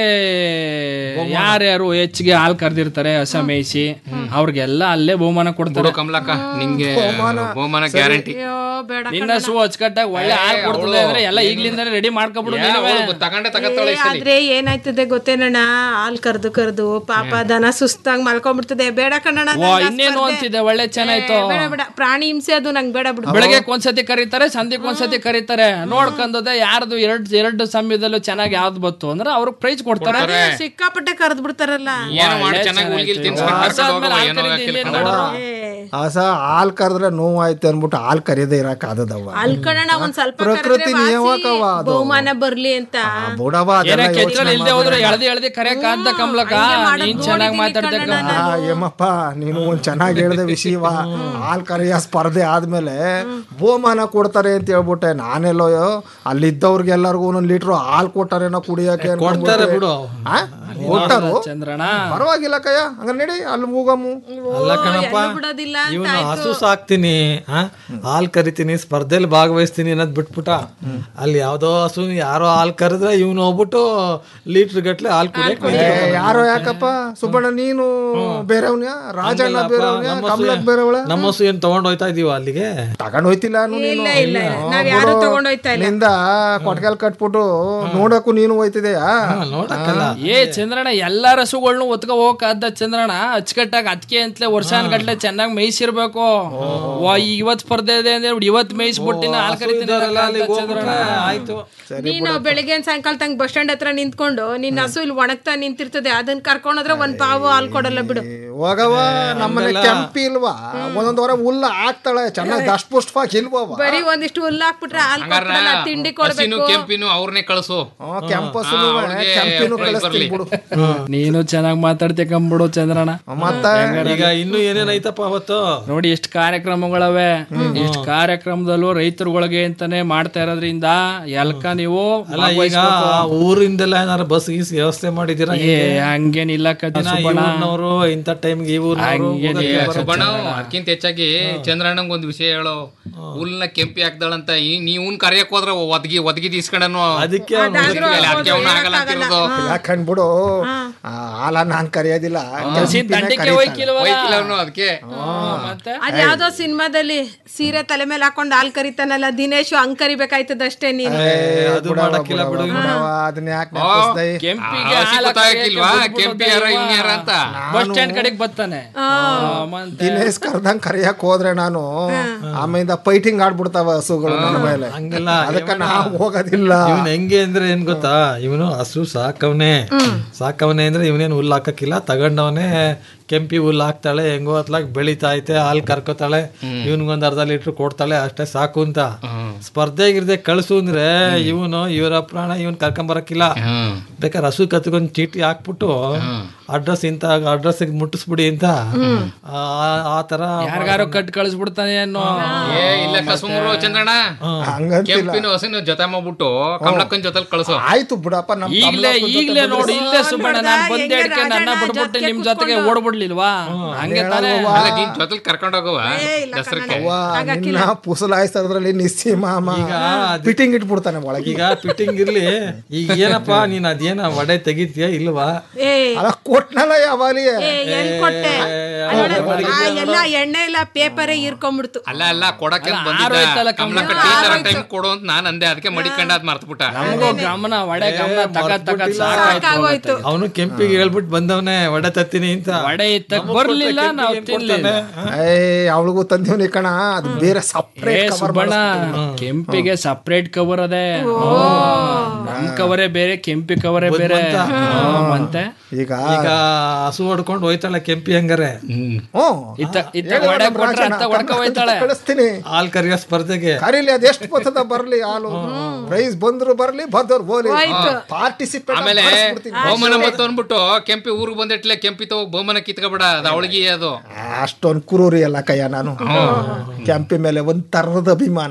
ಯಾರ್ಯಾರು ಹೆಚ್ಚಿಗೆ ಹಾಲ್ ಕರೆದಿರ್ತಾರೆ ಹಸ ಮೇಯಿಸಿ ಅವ್ರಿಗೆಲ್ಲ ಅಲ್ಲೇ ಬಹುಮಾನ ಕೊಡ್ತಾರೆ ಕಮಲಕ್ಕ ನಿಂಗೆ ಬಹುಮಾನ ಗ್ಯಾರಂಟಿ ಅಯ್ಯೋ ಬೇಡ ನಿನ್ನ ಸು ಅಚ್ಚುಕಟ್ಟಾಗಿ ಒಳ್ಳೆ ಹಾಲ್ ಕೊಡ್ತದೆ ಅಂದ್ರೆ ಎಲ್ಲ ಈಗ್ಲಿಂದಾನೆ ರೆಡಿ ಮಾಡ್ಕೊಬಿಡು ನೀನುವೆ. ತಗೊಂಡೆ ತಗತ್ತಾಳೆ ಏ, ಆದ್ರೆ ಏನಾಯ್ತದೆ ಗೊತ್ತೇನಣ್ಣ ಹಾಲ್ ಕರ್ದು ಕರ್ದು ಪಾಪ ದನ ಸುಸ್ತಾಗ್ ಮಲ್ಕೊಂಡ್ಬಿಡ್ತದೆ ಬೇಡ ಕಣ್ಣಣ್ಣ ವಾ ನಂಗ್ ಆ ಇನ್ನೇನು ಸ್ಪರ್ಧೆ. ಅಂತಿದೆ ಒಳ್ಳೆ ಚೆನ್ನಾಯ್ತು ಏ, ಬೇಡ ಬೇಡ ಪ್ರಾಣಿ ಹಿಂಸೆ ಅದು ನಂಗ್ ಬೇಡ ಬಿಡು ಬೆಳಗ್ಗೆ ಒಂದ್ಸತಿ ಕರೀತಾರೆ ಸಂಜೆಗೆ ಒಂದ್ಸತಿ ಕರೀತಾರೆ ನೋಡ್ಕೊಂಡದೆ ಯಾರ್ದು ಎರಡ್ ಎರಡು ಸಮಯದಲ್ಲೂ ಚೆನ್ನಾಗಿ ಯಾವ್ದು ಬತ್ತು ಅಂದ್ರೆ ಅವ್ರಿಗೆ ಪ್ರೈಸ್ ಕೊಡ್ತಾರೆ ಸಿಕ್ಕಾಪಟ್ಟೆ ಕರ್ದ್ ಬಿಡ್ತಾರಲ್ಲ ಏನೋ ಮಾಡಿ ಚೆನ್ನಾಗಿ ಉಳ್ಗಿಲ್ ತಿನ್ಸ್ಕೊಂಡು ಕರ್ಕೊಂಡು ಹೋಗವ, ಏನೋ ಕೇಳ್ಕೊಂಡು. ಹಸ ಹಾಲ್ ಕರೆದ್ರೆ ನೋವಾಯ್ತು ಅನ್ಬಿಟ್ಟು ಹಾಲ್ ಕರಿಯದೇ ಇರಕ್ ಆದದವ ಅಲ್ಲಿ ಕಣಣ್ಣ ಒಂದ್ ಸ್ವಲ್ಪ ಪ್ರಕೃತಿ ಕರೆದ್ರೆ ವಾಸಿ ನಿಯಮಕ್ಕವ ಅದು. ಬಹುಮಾನ ಬರ್ಲಿ ಅಂತ ಬುಡವ ಏನ ಅದೆಲ್ಲ ಕೆಚ್ಚಲ್ ಯೋಚ್ನೆ ಇಲ್ದೆ ಹೋದ್ರೆ ಮಾಡ್ಬೇಡ. ಎಳ್ದಿ ಎಳ್ದಿ ಕರೆಯಕ್ ಅಂತ ಕಮ್ಲಕ ನೀನ್ ಚೆನ್ನಾಗಿ ಮಾತಾಡ್ತಕ್ಕ ಆ, ಏಮಪ್ಪ ನೀನು ಒಂದ್ ಚೆನ್ನಾಗಿ ಹೇಳ್ದೆ ವಿಷಯವ ಹಾಲ್ ಕರೆಯ ಸ್ಪರ್ಧೆ ಆದ್ಮೇಲೆ ಬಹುಮಾನ ಕೊಡ್ತಾರೆ ಅಂತ ಹೇಳ್ಬಿಟ್ಟೆ ನಾನೆಲ್ಲೋ ಅಲ್ಲಿದ್ದವ್ರಿಗೆಲ್ಲರಿಗೂ ಒಂದೊಂದ್ ಲೀಟರ್ ಹಾಲ್ ಕೊಟ್ಟಾರೇನೋ ಕುಡಿಯಕ್ಕೆ ಕೊಡ್ತಾರೆ ಬಿಡು. ಕೊಟ್ಟಾರು ಚಂದ್ರಣ್ಣ ಪರವಾಗಿಲ್ಲ ಕಯ್ಯ ಹಂಗ ನಡಿ ಅಲ್ಲಿ ಹೋಗಮ್ಮು ಅಲ್ಲ ಕಣಪ್ಪ ಬಿಡೋದಿಲ್ಲ ಇವನು ಹಸು ಸಾಕ್ತೀನಿ ಆ? ಹಾಲ್ ಕರಿತೀನಿ ಸ್ಪರ್ಧೆಯಲ್ಲಿ ಭಾಗವಹಿಸ್ತೀನಿ ಅನ್ನೋದ್ ಬಿಟ್ಬಿಟ್ಟ ಅಲ್ಲಿ ಯಾವ್ದೋ ಹಸು ಯಾರೋ ಹಾಲ್ ಕರೆದ್ರೆ ಇವನು ಹೋಗ್ಬಿಟ್ಟು ಲೀಟರ್ ಗಟ್ಲೆ ಹಾಲ್ ಕುಡಿಯಕ್ ಏ, ಯಾರೋ ಯಾಕಪ್ಪ ಸುಬ್ಬಣ್ಣ ನೀನು ಬೇರೆವ್ನ್ಯ ರಾಜಣ್ಣ ಬೇರೆವ್ನ್ಯ ಕಮಲಕ್ ಬೇರೆವಳ ನಮ್ಮ ಹಸು ಏನ್ ತಗೊಂಡ್ ಹೋಯ್ತಾ ಇದೀವ ಅಲ್ಲಿಗೆ ತಗೊಂಡ್ ಹೋಯ್ತಿಲ್ಲ ನೀನು ಇಲ್ಲ ಇಲ್ಲ ಇಲ್ಲ. ನಾವ್ ಯಾರು ತಗೊಂಡ್ ಹೋಯ್ತಾ ಇಲ್ಲ ನಿಂದ ಕೊಟ್ಗೆಲ್ ಕಟ್ಬಿಟ್ಟು ನೋಡಕ್ಕೂ ನೀನು ಹೋಯ್ತಿದೆಯಾ ನೋಡಕ್ಕಲ್ಲ ಏ ಚಂದ್ರಣ್ಣ ಎಲ್ಲಾ ರಸುಗಳ್ನು ಒತ್ಕ ಹೋಗಕ್ಕಾದ ಚಂದ್ರಣ್ಣ ಅಚ್ಚುಕಟ್ಟಾಗಿ ಅದಕ್ಕೆ ಅಂತಲೇ ವರ್ಷಾನ್ಗಟ್ಲೆ ಚೆನ್ನಾಗಿ ಮೇಯಿಸಿರ್ಬೇಕು ವಾ ಇವತ್ ಸ್ಪರ್ಧೆ ಇದೆ ಅಂದ್ರೆ ಇವತ್ ಮೇಯಿಸ್ಬಿಟ್ಟಿನ ಹಾಲ್ ಕರಿತೀನಿ ಚಂದ್ರಣ್ಣ ಆಯ್ತು ನೀನು ಬೆಳಿಗ್ಗೆ ಸಾಯಂಕಾಲ ತಂಗ ಬಸ್ ಸ್ಟ್ಯಾಂಡ್ ಹತ್ರ ನಿಂತ್ಕೊಂಡು ನಿನ್ನ ಹಸು ಇಲ್ಲಿ ಒಣಗ್ತಾ ನಿಂತಿರ್ತದೆ ಅದನ್ನ ಕರ್ಕೊಂಡೋದ್ರೆ ಒಂದ್ ಪಾವು ಹಾಲ್ ಕೊಡಲ್ಲ ಬಿಡು ಹೋಗವ ನಮ್ಮನೆ ಹಂಗಲ್ಲ. ಕೆಂಪಿ ಇಲ್ವಾ ಒಂದೊಂದ್ ವಾರ ಹುಲ್ಲ ಹಾಕ್ತಾಳೆ ಚೆನ್ನಾಗಿ ದಷ್ಟ ಪುಷ್ಟವಾಗಿ ಇಲ್ವವ ಬರೀ ಒಂದಿಷ್ಟು ಹುಲ್ಲು ಹಾಕ್ಬಿಟ್ರೆ ಹಾಲ್ ಹಂಗಾರ ಕೊಟ್ಬಿಡಲ್ಲ, ತಿಂಡಿ ಹಸಿನು ಕೊಡ್ಬೇಕು ಕೆಂಪಿನು ಅವ್ರನ್ನೇ ಕಳಿಸು ಕೆಂಪಸುನು ಹಾ, ಅವ್ರಿಗೆ ಕೆಂಪಿನೂ prize ಕಳಿಸ್ತೀನಿ ಬರ್ಲಿ. ಬಿಡು ನೀನು ಚೆನ್ನಾಗಿ ಮಾತಾಡ್ತಿ ಕಂಬಿಡು ಚಂದ್ರಣ್ಣ ಮತ್ತೆ ಈಗ ಇನ್ನು ಏನೇನೈತಪ್ಪ ಅವತ್ತು ನೋಡಿ ಎಷ್ಟು ಕಾರ್ಯಕ್ರಮಗಳವೆ ಎಷ್ಟು ಕಾರ್ಯಕ್ರಮದಲ್ಲೂ ರೈತರುಗಳಿಗೆ ಅಂತಾನೆ ಮಾಡ್ತಾ ಇರೋದ್ರಿಂದ ಎಲ್ಕ ನೀವು ಅಲ್ಲ ಈಗ ಭಾಗವಹಿಸ್ಬೇಕು. ಆ ಊರಿಂದೆಲ್ಲ ಏನಾರು ಬಸ್ ಗೀಸ್ ವ್ಯವಸ್ಥೆ ಮಾಡಿದ್ದೀರಾ ಏ ಹಂಗೇನಿಲ್ಲ ಕಜ್ಜಿ ಸುಬ್ಬಣ್ಣ ಇವ್ರನ್ನವರು ಇಂಥ ಟೈಮ್ಗೆ ಇವ್ರನ್ನವರು ಹಂಗೇನಿಲ್ಲ ಸುಬ್ಬಣ್ಣ ಅದಕ್ಕಿಂತ ಹೆಚ್ಚಾಗಿ ಚಂದ್ರಣ್ಣಂಗ್ ಒಂದ್ ವಿಷಯ ಹೇಳು ಹುಲ್ನ ಕೆಂಪಿ ಹಾಕ್ದಳಂತ ಈ- ನೀವ್ನ್ ಕರಿಯಕ್ ಹೋದ್ರ ಒದಗಿ ಒದಗಿ ಇಸ್ಕೊಂಡನು ಅದಕ್ಕೆ ಅದಾದ್ರೂ ಅದಕ್ಕೆ ಅವ್ನು ಆಗಲ್ಲ ಅಂತಿರೋದು ಯಾಕಂಡ್ ಬಿಡು ಹಾಲ ನಾನ್ ಕರೆಯೋದಿಲ್ಲ ಕೆಂಪಿನೇ ದಂಡಿಕೆ ಕರೀತಾಳೆ. ಹೋಯ್ಕಿಲ್ವಲ್ಲ? ಹೋಯ್ಕಿಲ್ಲ ಅವ್ನು ಅದಕ್ಕೆ ಮತ್ತೆ ಅದ್ ಯಾವ್ದೋ ಸಿನಿಮಾದಲ್ಲಿ ಸೀರೆ ತಲೆ ಮೇಲೆ ಹಾಕೊಂಡು ಹಾಲ್ ಕರಿತಾನಲ್ಲ ದಿನೇಶ್ ಹಂಗ್ ಕರಿಬೇಕಾಯ್ತದಷ್ಟೇ ನೀನು ಏ, ಅದು ಬಿಡವ, ಮಾಡಕ್ಕಿಲ್ಲ ಬಿಡವ, ಬಿಡು. ಬಿಡವ, ಅದನ್ನ ಯಾಕೆ ಓ, ನೆನಪಿಸ್ದೆ? ಕೆಂಪಿಗೆ ಆ, ಹಾಲ ಗೊತ್ತಾಗಿಲ್ವಾ? ಕರಿಯಕ್ಕೆ ಕೆಂಪಿ ಯಾರ, ಇವ್ನ್ ಯಾರ ಅಂತ? ಬಸ್ ಸ್ಟ್ಯಾಂಡ್ ಕಡೆಗೆ ಬರ್ತಾನೆ ಆ, ಮತ್ತೆ ದಿನೇಶ್ ಕರ್ದಂಗ್ ಕರಿಯಕ್ ಹೋದ್ರೆ ನಾನು ಆಮೇಲಿಂದ ಫೈಟಿಂಗ್ ಆಡ್ಬಿಡ್ತಾವ ಹಸುಗಳು ನನ್ನ ಮೇಲೆ ಹಂಗೆಲ್ಲ ಅದಕ್ಕೆ ನಾವು ಹೋಗೋದಿಲ್ಲ ಇವನ್ ಹೆಂಗೆ ಅಂದ್ರೆ ಏನ್ ಗೊತ್ತಾ ಇವನು ಹಸು ಸಾಕವನೆ ಸಾಕವನೆ ಅಂದ್ರೆ ಇವನೇನು ಹುಲ್ಲು ಹಾಕಕ್ಕಿಲ್ಲ ತಗೊಂಡವನೇ ಕೆಂಪಿ ಹುಲ್ಲು ಹಾಕ್ತಾಳೆ ಹೆಂಗೋ ಅತ್ಲಾಗ್ ಬೆಳಿತಾ ಐತೆ ಹಾಲು ಕರ್ಕೋತಾಳೆ ಇವನ್ಗೊಂದ್ ಅರ್ಧ ಲೀಟರ್ ಕೊಡ್ತಾಳೆ ಅಷ್ಟೇ ಸಾಕು ಅಂತ ಸ್ಪರ್ಧೆ ಗಿರ್ದೆ ಕಳ್ಸು ಅಂದ್ರೆ ಇವನು ಇವರ ಪ್ರಾಣ ಇವನ್ ಕರ್ಕೊಂಬರಕ್ಕಿಲ್ಲ ಬೇಕಾದ್ರೆ ಹಸು ಕತ್ಕೊಂಡ್ ಚೀಟಿ ಹಾಕ್ಬಿಟ್ಟು ಅಡ್ರೆಸ್ ಇಂತ ಅಡ್ರೆಸ್ ಮುಟ್ಟಿಸ್ಬಿಡಿ ಅಂತ ಆ- ಆ ತರ ಯಾರಿಗಾರು ಕಟ್ ಕಳಿಸ್ಬಿಡ್ತಾನೆ ಅನ್ನೋ ಏ ಇಲ್ಲ ಕಸುಮರು ಚಂದ್ರಣ್ಣ ಹಂಗಂತಿಲ್ಲ ಕೆಂಪಿನ ಹಸಿನ ಜೊತೆ ಮಾಡ್ಬಿಟ್ಟು ಕಮಲಕ್ಕನ್ ಜೊತೆ ಕಳ್ಸು ಆಯ್ತು ಬಿಡಪ್ಪ ನಮ್ ಈಗ್ಲೇ ಕಮಲಕ್ಕನ್ ಜೊತೆ ಈಗ್ಲೇ ಬಿಡು. ನೋಡಿ ಇಲ್ಲೇ ಸುಬ್ಬಣ್ಣ ನಾನ್ ಬಂದೆ ಹೆಂಗೆ ಹಿಡ್ಕೊಂಡು ಅನ್ನ ರಾಜಣ್ಣ ಬಿಡ್ಬಿಟ್ಟು ಜೊತೆಗೆ ನಿಮ್ ಜೊತೆಗೆ ಓಡ್ಬಿಡ್ಲಿಲ್ವಾ ಹಂಗೆ ತಾನೇ ಅಲ್ಲ ನೀನ್ ಜೊತೆ ಕರ್ಕೊಂಡ್ ಹೋಗುವ ದಸರಕ್ಕೆ ಅವ್ವ, ನಿನ್ನ ಪುಸಲಾಯಿಸೋದ್ರಲ್ಲಿ ನಿಸ್ಸಿ ಮಾಮ ಫಿಟ್ಟಿಂಗ್ ಇಟ್ಬಿಡ್ತಾನೆ ಒಳಗೆ ಈಗ ಫಿಟ್ಟಿಂಗ್ ಇರ್ಲಿ ಈಗ ಏನಪ್ಪಾ ನೀನ್ ಅದೇನ ವಡೆ ತೆಗಿತೀಯ ಇಲ್ವಾ ಏ ಅಲ್ಲ ಕೊಟ್ನಲ್ಲ ಯಾವಾಗಲೇ ಏ, ಎಲ್ ಕೊಟ್ಟೆ ಅಲ್ಲೋಡೆ, ಆ, ಎಲ್ಲ ಎಣ್ಣೆ ಎಲ್ಲ ಪೇಪರೇ ಹೀರ್ಕೊಂಡ್ಬಿಡ್ತು ಅಲ್ಲ ಅಲ್ಲ ಕೊಡಕ್ಕೆ ಆರೋಯ್ತಲ್ಲ ಬಂದಿದ್ದ ಕಮಲಕ್ಕ ಟೀ ತರ ಟೈಮ್ ಕೊಡು ಅಂತ ನಾನ್ ಅಂದೆ ಅದಕ್ಕೆ ಮಡಿಕೊಂಡ ಅದ್ ಮರ್ತ್ಬಿಟ್ಟ ನಮಗೂ ಗಮನ ವಡೆ ಗಮನ ತಗ ತಗ ಸಾಕಾಗೋಯ್ತು ಅವನು ಕೆಂಪಿಗೆ ಹೇಳ್ಬಿಟ್ಟು ಬಂದವನೇ ವಡೆ ತತ್ತೀನಿ ಅಂತ ವಡೆ ಇತ್ತಕ್ ಬರ್ಲಿಲ್ಲ ನಾವು ತಿನ್ಲಿಲ್ಲ ಏ ಅವಳಿಗೂ ತಂದಿವ್ನಿ ಕಣ ಅದು ಬೇರೆ ಏ ಸಪ್ರೇಟ್ ಸುಬ್ಬಣ್ಣ ಕೆಂಪಿಗೆ ಸಪ್ರೇಟ್ ಕವರ್ ಅದೇ ನಮ್ ಕವರೇ ಬೇರೆ ಕೆಂಪಿ ಕವರೇ ಬೇರೆ ಹ್ಮ್, ಮತ್ತೆ ಈಗ ಈಗ ಹಸು ಹೊಡ್ಕೊಂಡು ಹೋಯ್ತಾಳೆ ಕೆಂಪಿ ಹಂಗಾರೆ ಹ್ಮ್ ಇತ್ತ ಇತ್ತ ವಡೆ ಕೊಟ್ರೆ ಅತ್ತ ಹೊಡ್ಕ ಹೋಯ್ತಾಳೆ ಕಳಿಸ್ತೀನಿ ಹಾಲ್ ಕರಿಯೋ ಸ್ಪರ್ಧೆಗೆ ಕರೀಲಿ ಅದೆಷ್ಟು ಬರ್ತದ ಬರ್ಲಿ ಹಾಲು ಪ್ರೈಸ್ ಬಂದ್ರು ಬರ್ಲಿ ಬಂದವ್ರು ಹೋಲಿ ಪಾರ್ಟಿಸಿಪೇಟ್ ಆಮೇಲೆ ಬಹುಮಾನ ಬತ್ತು ಅನ್ಬಿಟ್ಟು ಕೆಂಪಿ ಊರಿಗೆ ಬಂದಿಟ್ಲೆ ಕೆಂಪಿ ತಗೋ ಬಹುಮಾನ ಕಿತ್ಕೊಬೇಡ ಅದು ಅವಳಿಗೆ ಅದು ಅಷ್ಟೊಂದು ಕುರೂರಿ ಅಲ್ಲ ಕಯ್ಯ ನಾನು ಕೆಂಪಿ ಮೇಲೆ ಒಂದ್ ತರದ ಅಭಿಮಾನ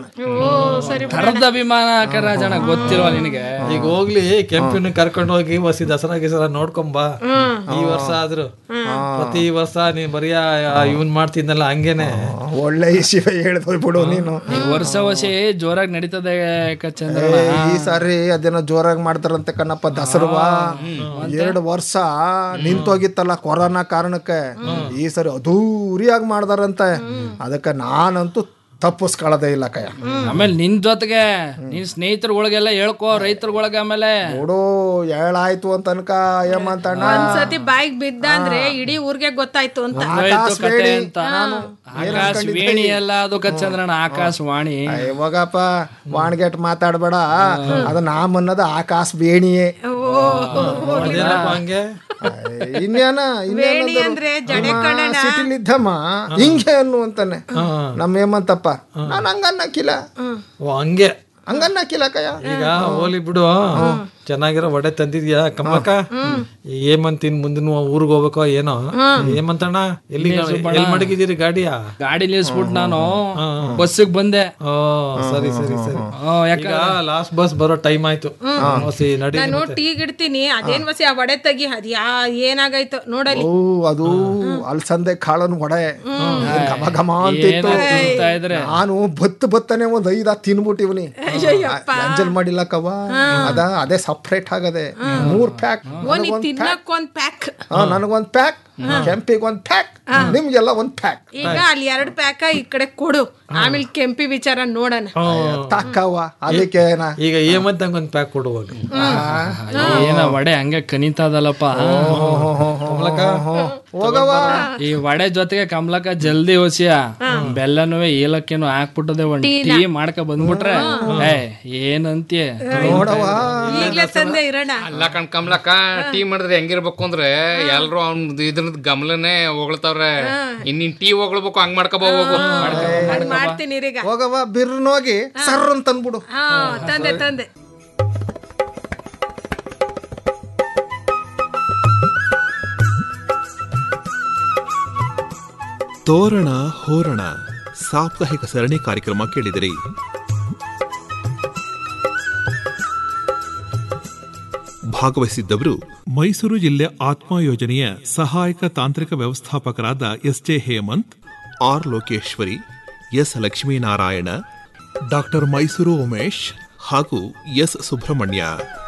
ತರದ ಅಭಿಮಾನ ರಾಜಣ್ಣ ಗೊತ್ತಿಲ್ವಾ ನಿನಗೆ ಈಗ ಹೋಗ್ಲಿ ಕೆಂಪಿನ ಕರ್ಕೊಂಡು ಹೋಗಿ ವಸಿ ದಸರಾ ಗಿಸರಾ ನೋಡ್ಕೊಂಬ ಈ ವರ್ಷ ಆದ್ರು ಪ್ರತಿ ವರ್ಷ ನೀನ್ ಬರೀ ಇವನ್ ಮಾಡ್ತಿದ್ನಲ್ಲ ಹಂಗೇನೆ ಒಳ್ಳೆ ಈ ಶಿವ ಹೇಳ್ದು ಬಿಡು ನೀನು ಈ ವರ್ಷ ವರ್ಷ ಜೋರಾಗಿ ನಡೀತದೆ ಕಚ್ಚಂದ್ರ ಏ, ಈ ಸಾರಿ ಅದೇನೋ ಜೋರಾಗಿ ಮಾಡ್ತಾರಂತೆ ಕಣ್ಣಪ್ಪ ದಸರವಾ ಎರಡು ವರ್ಷ ನಿಂತೋಗಿತ್ತಲ್ಲ ಕೊರೋನಾ ಕಾರಣಕ್ಕೆ ಈ ಸರಿ ಅಧೂರಿಯಾಗಿ ಮಾಡ್ದಾರಂತೆ ಅದಕ್ಕೆ ನಾನಂತೂ ತಪ್ಪಿಸ್ಕೊಳ್ಳೋದೇ ಇಲ್ಲ ಕಯ್ಯ ಆಮೇಲೆ ನಿನ್ ಜೊತೆಗೆ ನಿನ್ ಸ್ನೇಹಿತರುಗಳಿಗೆಲ್ಲ ಹೇಳ್ಕೋ ರೈತರುಗಳಿಗೆ ಆಮೇಲೆ ನೋಡು ಏಳಾಯ್ತು ಅಂತ ಅನ್ಕ ಏಮಂತಣ್ಣ ಒಂದ್ಸತಿ ಬಾಯಿಗೆ ಬಿದ್ದ ಅಂದ್ರೆ ಇಡೀ ಊರ್ಗೆ ಗೊತ್ತಾಯ್ತು ಅಂತ ಆಯ್ತು ಕತೆ ಅಂತ ಆಕಾಶ ವೇಣಿ ಎಲ್ಲ ಅದು ಕಚ್ಚಂದ್ರಣ್ಣ ಆಕಾಶವಾಣಿ ಇವಾಗಪ್ಪ ವಾಣ್ಗೆಟ್ ಮಾತಾಡ್ಬೇಡ ಅದು ನಾಮ್ ಅನ್ನೋದು ಆಕಾಶ ಬೇಣಿಯೇ ಅದೇನಪ್ಪ ಹಂಗೆ ಇನ್ನೇನ ವೇಣಿ ಅಂದ್ರೆ ಜಡೆ ಕಣಣ ಸಿಟಿಲಿದ್ದಮ್ಮ ಹಿಂಗೆ ಅನ್ನು ಅಂತಾನೆ ನಮ್ಮ ಹೇಮಂತಪ್ಪ ನಾನು ಹಂಗನ್ನಕ್ಕಿಲ್ಲ ಓ ಹಂಗೆ ಹಂಗನ್ನಕ್ಕಿಲ್ಲ ಕಯ್ಯ ಈಗ ಹೋಲಿ ಬಿಡು ಚೆನ್ನಾಗಿರೋ ವಡೆ ತಂದಿದ್ಯಾ ಕಮ್ಮಕ್ಕ ಏಮಂತಿನ್ ಮುಂದಿನ ಊರಿಗೆ ಹೋಗ್ಬೇಕೋ ಏನೋ ಏಮಂತಣ್ಣ ಎಲ್ಲಿ ಎಲ್ಲಿ ಮಡಗಿದ್ದೀರಿ ಗಾಡಿಯ ಗಾಡಿ ನಿಲ್ಸ್ಬಿಟ್ಟು ನಾನು ಬಸ್ಸಿಗೆ ಬಂದೆ ಓ ಸರಿ ಸರಿ ಸರಿ ಹ್ಮ್, ಯಾಕ ಈಗ ಲಾಸ್ಟ್ ಬಸ್ ಬರೋ ಟೈಮ್ ಆಯ್ತು ಹೊಸಿ ನಡಿ ನಾನು ಟೀಗ್ ಇಡ್ತೀನಿ ಅದೇನ್ ವಸಿ ಆ ವಡೆ ತೆಗಿ ಅದ್ ಯಾ ಏನಾಗಾಯ್ತು ನೋಡಲಿ ಓ ಅದು ಅಲ್ಸಂದೆ ಕಾಳನ್ ವಡೆ ಏನ್ ಘಮ ಘಮ ಅಂತಿತ್ತು ಏನೋ ತಿಂತಾ ಇದ್ರೆ ನಾನು ಬತ್ತು ಬತ್ತನೆ ಒಂದ್ ಐದ ತಿನ್ಬಿಟ್ಟಿವ್ನಿ ಎಂಜಲ್ ಮಾಡಿಲ್ಲ ಕವ್ವ ಅದ ಅದೇ ಸಪ್ರೇಟ್ ಆಗದೆ ಮೂರ್ ಪ್ಯಾಕ್ ಓ ನೀ ತಿನ್ನಕ್ ಒಂದ್ ಪ್ಯಾಕ್ ನನಗೊಂದ್ ಪ್ಯಾಕ್ ಕೆಂಪಿಗೆ ಒಂದ್ ಪ್ಯಾಕ್ ನಿಮ್ಗೆಲ್ಲ ಒಂದ್ ಪ್ಯಾಕ್ ಈಗ ಅಲ್ಲಿ ಎರಡ್ ಪ್ಯಾಕ ಈ ಕಡೆ ಕೊಡು ಆಮೇಲೆ ಕೆಂಪಿ ವಿಚಾರ ನೋಡೋಣ ತಕ್ಕವ್ವ ಅದಕ್ಕೆ ಏನ ಈಗ ಏಮಂತಂಗ್ ಒಂದ್ ಪ್ಯಾಕ್ ಕೊಡುವಾಗ ಏನ ವಡೆ ಹಂಗೆ ಕನಿತದಲ್ಲಪ್ಪ ಹೋಗವ ಈ ವಡೆ ಜೊತೆಗೆ ಕಮಲಕ್ಕ ಜಲ್ದಿ ಹೊಸಿಯ ಬೆಲ್ಲನೂ ಏಲಕ್ಕಿನೂ ಹಾಕ್ಬಿಟ್ಟದೆ ಒಂದ್ ಟೀ ಮಾಡ್ಕ ಬಂದ್ಬಿಟ್ರೆ ಏ ಏನಂತೀಯ ನೋಡವ ಈಗ್ಲೇ ತಂದೆ ಇರೋಣ ಅಲ್ಲ ಕಣ್ ಕಮಲಕ್ಕ ಟೀ ಮಾಡಿದ್ರೆ ಹೆಂಗಿರ್ಬೇಕು ಅಂದ್ರೆ ಎಲ್ರು ಅವ್ನ್ ಇದನ್ನ ಮಂದನದ ಗಮಲನೇ ಹೊಗಳ್ತಾವ್ರೆ ಇನ್ನಿನ್ ಟೀ ಹೊಗಳ್ಬೇಕು ಹಂಗ್ ಮಾಡ್ಕೋಬೇಕು ಹಂಗ್ ಮಾಡ್ತೀನಿ ಈಗ ಹೋಗವ್ವ ಬಿರ್ನೋಗಿ ಸರ್ರ್ ಅಂತ ಅಂದ್ಬಿಡು ಹಾ ತಂದೆ ತಂದೆ ತೋರಣ ಹೋರಣ ಸಾಪ್ತಾಹಿಕ ಸರಣಿ ಕಾರ್ಯಕ್ರಮ ಕೇಳಿದಿರಿ ಭಾಗವಹಿಸಿದ್ದವರು ಮೈಸೂರು ಜಿಲ್ಲೆ ಆತ್ಮ ಯೋಜನೆಯ ಸಹಾಯಕ ತಾಂತ್ರಿಕ ವ್ಯವಸ್ಥಾಪಕರಾದ S J Hemanth R Lokeshwari S Lakshminarayana doctor Mysuru Umesh ಹಾಗೂ ಎಸ್ ಸುಬ್ರಹ್ಮಣ್ಯ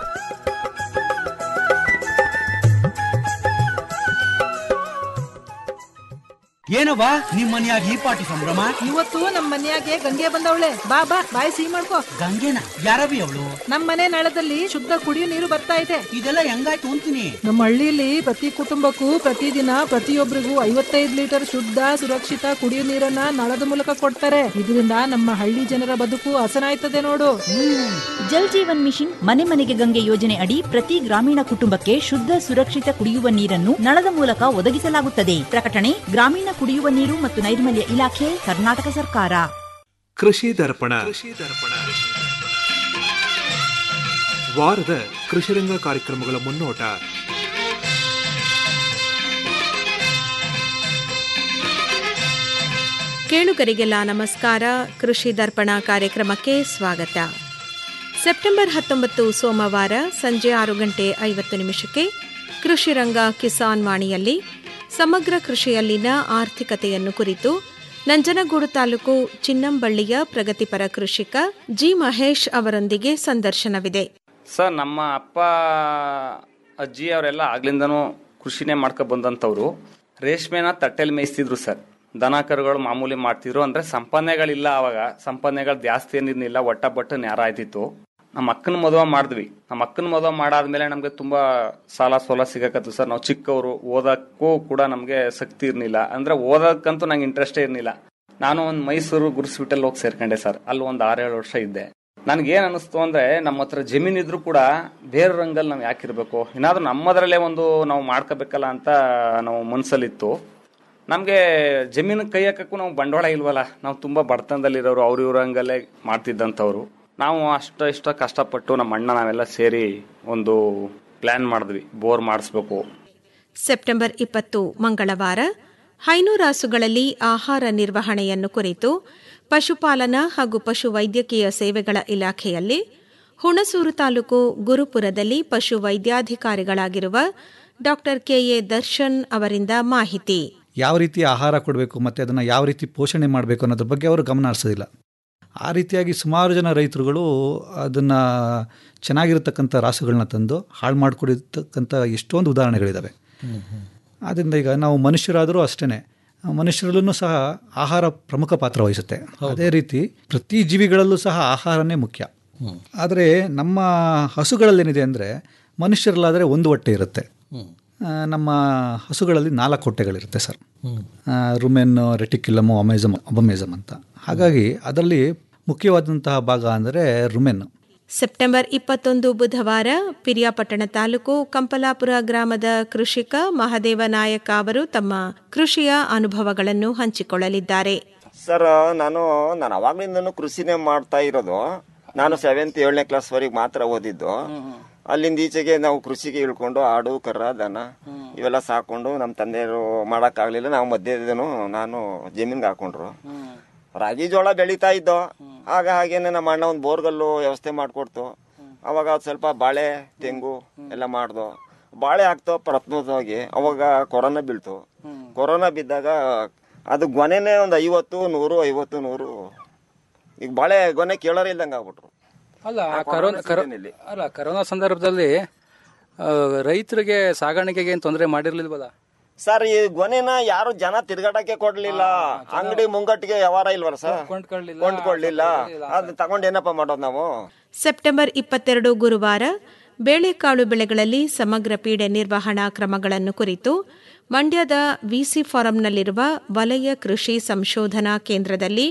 ಏನವ್ವ ನಿಮ್ ಮನ್ಯಾಗ ಈ ಪಾಟಿ ಸಂಭ್ರಮ ಇವತ್ತು ನಮ್ ಮನ್ಯಾಗೆ ಗಂಗೆ ಬಂದವಳೆ ಬಾ ಬಾ ಬಾಯಿ ಸಿಹಿ ಮಾಡ್ಕೋ ಗಂಗೆನ ಯಾರವಿ ಅವಳು ನಮ್ ಮನೆ ನಳದಲ್ಲಿ ಶುದ್ಧ ಕುಡಿಯೋ ನೀರು ಬರ್ತಾ ಇದೆ ಇದೆಲ್ಲ ಹೆಂಗಾಯ್ತು ಅಂತೀನಿ ನಮ್ಮ ಹಳ್ಳಿಲಿ ಪ್ರತಿ ಕುಟುಂಬಕ್ಕೂ ಪ್ರತಿದಿನ ಪ್ರತಿಯೊಬ್ಬರಿಗೂ ಐವತ್ತೈದು ಲೀಟರ್ ಶುದ್ಧ ಸುರಕ್ಷಿತ ಕುಡಿಯೋ ನೀರನ್ನ ನಳದ ಮೂಲಕ ಕೊಡ್ತಾರೆ ಇದರಿಂದ ನಮ್ಮ ಹಳ್ಳಿ ಜನರ ಬದುಕು ಹಸನಾಯ್ತದೆ ನೋಡು ಜಲ್ ಜೀವನ್ ಮಿಷನ್ ಮನೆ ಮನೆಗೆ ಗಂಗೆ ಯೋಜನೆ ಅಡಿ ಪ್ರತಿ ಗ್ರಾಮೀಣ ಕುಟುಂಬಕ್ಕೆ ಶುದ್ಧ ಸುರಕ್ಷಿತ ಕುಡಿಯುವ ನೀರನ್ನು ನಳದ ಮೂಲಕ ಒದಗಿಸಲಾಗುತ್ತದೆ ಪ್ರಕಟಣೆ ಗ್ರಾಮೀಣ ಕುಡಿಯುವ ನೀರು ಮತ್ತು ನೈರ್ಮಲ್ಯ ಇಲಾಖೆ ಕರ್ನಾಟಕ ಸರ್ಕಾರ ಕೃಷಿ ದರ್ಪಣ ವಾರದ ಕೃಷಿರಂಗ ಕಾರ್ಯಕ್ರಮಗಳ ಮುನ್ನೋಟ ಕೇಳುಗರಿಗೆಲ್ಲ ನಮಸ್ಕಾರ ಕೃಷಿ ದರ್ಪಣ ಕಾರ್ಯಕ್ರಮಕ್ಕೆ ಸ್ವಾಗತ ಸೆಪ್ಟೆಂಬರ್ ಹತ್ತೊಂಬತ್ತು ಸೋಮವಾರ ಸಂಜೆ ಆರು ಗಂಟೆ ಐವತ್ತು ನಿಮಿಷಕ್ಕೆ ಕೃಷಿ ರಂಗ ಕಿಸಾನ್ ವಾಣಿಯಲ್ಲಿ ಸಮಗ್ರ ಕೃಷಿಯಲ್ಲಿನ ಆರ್ಥಿಕತೆಯನ್ನು ಕುರಿತು ನಂಜನಗೂಡು ತಾಲೂಕು ಚಿನ್ನಂಬಳ್ಳಿಯ ಪ್ರಗತಿಪರ ಕೃಷಿಕ ಜಿ ಮಹೇಶ್ ಅವರೊಂದಿಗೆ ಸಂದರ್ಶನವಿದೆ ಸರ್ ನಮ್ಮ ಅಪ್ಪ ಅಜ್ಜಿ ಅವರೆಲ್ಲ ಆಗ್ಲಿಂದನೂ ಕೃಷಿನೇ ಮಾಡ್ಕೊ ಬಂದಂಥವ್ರು ರೇಷ್ಮೆನ ತಟ್ಟೆಲಿ ಮೇಯಿಸ್ತಿದ್ರು ಸರ್ ದನ ಕರುಗಳು ಮಾಮೂಲಿ ಮಾಡ್ತಿದ್ರು ಅಂದ್ರೆ ಸಂಪಾದನೆಗಳಿಲ್ಲ ಅವಾಗ ಸಂಪಾದನೆಗಳು ಜಾಸ್ತಿ ಏನಿರ್ಲಿಲ್ಲ ಒಟ್ಟ ಬಟ್ಟು ನ್ಯಾರ ಆಯ್ತಿತ್ತು ನಮ್ಮ ಅಕ್ಕನ ಮದುವೆ ಮಾಡಿದ್ವಿ ನಮ್ಮ ಅಕ್ಕನ ಮದುವೆ ಮಾಡಾದ್ಮೇಲೆ ನಮ್ಗೆ ತುಂಬಾ ಸಾಲ ಸೋಲ ಸಿಗಕತ್ತು ಸರ್ ನಾವು ಚಿಕ್ಕವರು ಓದಕ್ಕೂ ಕೂಡ ನಮ್ಗೆ ಶಕ್ತಿ ಇರ್ಲಿಲ್ಲ ಅಂದ್ರೆ ಓದಕ್ಕಂತೂ ನಂಗೆ ಇಂಟ್ರೆಸ್ಟೇ ಇರ್ಲಿಲ್ಲ ನಾನು ಒಂದು ಮೈಸೂರು ಗುರುಸ್ಬಿಟ್ಟಲ್ಲಿ ಹೋಗಿ ಸೇರ್ಕೊಂಡೆ ಸರ್ ಅಲ್ಲಿ ಒಂದು ಆರೇಳು ವರ್ಷ ಇದ್ದೆ ನನ್ಗೆ ಏನ್ ಅನಿಸ್ತು ಅಂದ್ರೆ ನಮ್ಮ ಹತ್ರ ಜಮೀನ್ ಇದ್ರು ಕೂಡ ಬೇರೆ ರಂಗಲ್ಲಿ ನಾವು ಯಾಕಿರ್ಬೇಕು ಏನಾದ್ರೂ ನಮ್ಮದ್ರಲ್ಲೇ ಒಂದು ನಾವು ಮಾಡ್ಕೋಬೇಕಲ್ಲ ಅಂತ ನಾವು ಮನ್ಸಲ್ಲಿತ್ತು ನಮ್ಗೆ ಜಮೀನು ಕೈ ಹಾಕಕ್ಕೂ ನಾವು ಬಂಡವಾಳ ಇಲ್ವಲ್ಲ ನಾವು ತುಂಬಾ ಬಡತನದಲ್ಲಿರೋರು ಅವ್ರ ಇವ್ರ ಹಂಗಲ್ಲೇ ಮಾಡ್ತಿದ್ದಂಥವ್ರು ನಾವು ಅಷ್ಟ ಇಷ್ಟ ಕಷ್ಟಪಟ್ಟು ನಮ್ಮ ಅಣ್ಣ ನಾವೆಲ್ಲ ಸೇರಿ ಒಂದು ಪ್ಲಾನ್ ಮಾಡಿದ್ವಿ ಬೋರ್ ಮಾಡಿಸ್ಬೇಕು ಸೆಪ್ಟೆಂಬರ್ ಇಪ್ಪತ್ತು ಮಂಗಳವಾರ ಹೈನುರಾಸುಗಳಲ್ಲಿ ಆಹಾರ ನಿರ್ವಹಣೆಯನ್ನು ಕುರಿತು ಪಶುಪಾಲನಾ ಹಾಗೂ ಪಶು ವೈದ್ಯಕೀಯ ಸೇವೆಗಳ ಇಲಾಖೆಯಲ್ಲಿ ಹುಣಸೂರು ತಾಲೂಕು ಗುರುಪುರದಲ್ಲಿ ಪಶು ವೈದ್ಯಾಧಿಕಾರಿಗಳಾಗಿರುವ ಡಾಕ್ಟರ್ ಕೆಎ ದರ್ಶನ್ ಅವರಿಂದ ಮಾಹಿತಿ ಯಾವ ರೀತಿ ಆಹಾರ ಕೊಡಬೇಕು ಮತ್ತು ಅದನ್ನು ಯಾವ ರೀತಿ ಪೋಷಣೆ ಮಾಡಬೇಕು ಅನ್ನೋದ್ರ ಬಗ್ಗೆ ಅವರು ಗಮನ ಹರಿಸೋದಿಲ್ಲ ಆ ರೀತಿಯಾಗಿ ಸುಮಾರು ಜನ ರೈತರುಗಳು ಅದನ್ನು ಚೆನ್ನಾಗಿರತಕ್ಕಂಥ ರಾಸುಗಳನ್ನ ತಂದು ಹಾಳು ಮಾಡಿಕೊಡಿರ್ತಕ್ಕಂಥ ಎಷ್ಟೊಂದು ಉದಾಹರಣೆಗಳಿದ್ದಾವೆ ಆದ್ದರಿಂದ ಈಗ ನಾವು ಮನುಷ್ಯರಾದರೂ ಅಷ್ಟೇ ಮನುಷ್ಯರಲ್ಲೂ ಸಹ ಆಹಾರ ಪ್ರಮುಖ ಪಾತ್ರ ವಹಿಸುತ್ತೆ ಅದೇ ರೀತಿ ಪ್ರತಿ ಜೀವಿಗಳಲ್ಲೂ ಸಹ ಆಹಾರನೇ ಮುಖ್ಯ ಆದರೆ ನಮ್ಮ ಹಸುಗಳಲ್ಲೇನಿದೆ ಅಂದರೆ ಮನುಷ್ಯರಲ್ಲಾದರೆ ಒಂದು ಹೊಟ್ಟೆ ಇರುತ್ತೆ ಆ, ನಮ್ಮ ಹಸುಗಳಲ್ಲಿ ನಾಲ್ಕು ಹೊಟ್ಟೆಗಳಿರುತ್ತೆ ಸರ್ ರುಮೆನ್ ರೆಟಿಕ್ಯುಲಮು ಅಮೆಜಮ್ ಅಬಮೆಜಮ್ ಅಂತ ಹಾಗಾಗಿ ಅದರಲ್ಲಿ ಮುಖ್ಯವಾದಂತಹ ಭಾಗ ಅಂದರೆ ರುಮೆನ್ ಸೆಪ್ಟೆಂಬರ್ ಇಪ್ಪತ್ತೊಂದು ಬುಧವಾರ ಪಿರಿಯಾಪಟ್ಟಣ ತಾಲೂಕು ಕಂಪಲಾಪುರ ಗ್ರಾಮದ ಕೃಷಿಕ ಮಹದೇವ ನಾಯಕ ಅವರು ತಮ್ಮ ಕೃಷಿಯ ಅನುಭವಗಳನ್ನು ಹಂಚಿಕೊಳ್ಳಲಿದ್ದಾರೆ ಸರ್ ನಾನು ನಾನು ಅವಾಗ್ಲಿಂದನೂ ಕೃಷಿನೇ ಮಾಡ್ತಾ ಇರೋದು ನಾನು ಸೆವೆಂತ್ ಏಳನೇ ಕ್ಲಾಸ್ ವರೆಗೆ ಮಾತ್ರ ಓದಿದ್ದು ಅಲ್ಲಿಂದ ಈಚೆಗೆ ನಾವು ಕೃಷಿಗೆ ಇಳ್ಕೊಂಡು ಆಡು ಕರ ದನ ಇವೆಲ್ಲ ಸಾಕೊಂಡು ನಮ್ಮ ತಂದೆಯವರು ಮಾಡೋಕ್ಕಾಗಲಿಲ್ಲ ನಾವು ಮಧ್ಯದನು ನಾನು ಜಮೀನ್ಗೆ ಹಾಕೊಂಡ್ರು ರಾಗಿ ಜೋಳ ಬೆಳೀತಾ ಇದ್ದೋ ಆಗ ಹಾಗೇನೆ ನಮ್ಮ ಅಣ್ಣ ಒಂದು ಬೋರ್ಗಲ್ಲು ವ್ಯವಸ್ಥೆ ಮಾಡಿಕೊಡ್ತು ಅವಾಗ ಅದ್ ಸ್ವಲ್ಪ ಬಾಳೆ ತೆಂಗು ಎಲ್ಲ ಮಾಡ್ದು ಬಾಳೆ ಹಾಕ್ತೋ ಪ್ರಥಮವಾಗಿ ಅವಾಗ ಕೊರೋನಾ ಬೀಳ್ತು ಕೊರೋನಾ ಬಿದ್ದಾಗ ಅದು ಗೊನೆನೇ ಒಂದು ಐವತ್ತು ನೂರು ಐವತ್ತು ನೂರು ಈಗ ಬಾಳೆ ಗೊನೆ ಕೇಳೋರೇ ಇಲ್ದಂಗೆ ಆಗ್ಬಿಟ್ರು ಅಲ್ಲ ಆ ಕರೋನಾ ಕೊರೋನಾ ಕರೋ ಸೀಸನ್ನಲ್ಲಿ. ಅಲ್ಲ ಕರೋನಾ ಸಂದರ್ಭದಲ್ಲಿ ಆ, ರೈತರಿಗೆ ಸಾಗಾಣಿಕೆಗೆ ಏನು ತೊಂದರೆ ಮಾಡಿರ್ಲಿಲ್ವಲ್ಲ ಸರ್ ಈ ಗೊನೆನ ಯಾರು ಜನ ತಿರ್ಗಾಟಕ್ಕೆ ಕೊಡ್ಲಿಲ್ಲ ಅಂಗಡಿ ಮುಂಗಟ್ಟಿಗೆ ವ್ಯವಹಾರ ಇಲ್ವಲ್ಲ ಸರ್ ಕೊಂಡ್ಕೊಳ್ಳಿಲ್ಲ ಅದ್ ತಗೊಂಡ್ ಏನಪ್ಪ ಮಾಡೋದು ನಾವು ಸೆಪ್ಟೆಂಬರ್ ಇಪ್ಪತ್ತೆರಡು ಗುರುವಾರ ಬೇಳೆಕಾಳು ಬೆಳೆಗಳಲ್ಲಿ ಸಮಗ್ರ ಪೀಡೆ ನಿರ್ವಹಣಾ ಕ್ರಮಗಳನ್ನು ಕುರಿತು ಮಂಡ್ಯದ ವಿಸಿ ಫಾರಂನಲ್ಲಿರುವ ವಲಯ ಕೃಷಿ ಸಂಶೋಧನಾ ಕೇಂದ್ರದಲ್ಲಿ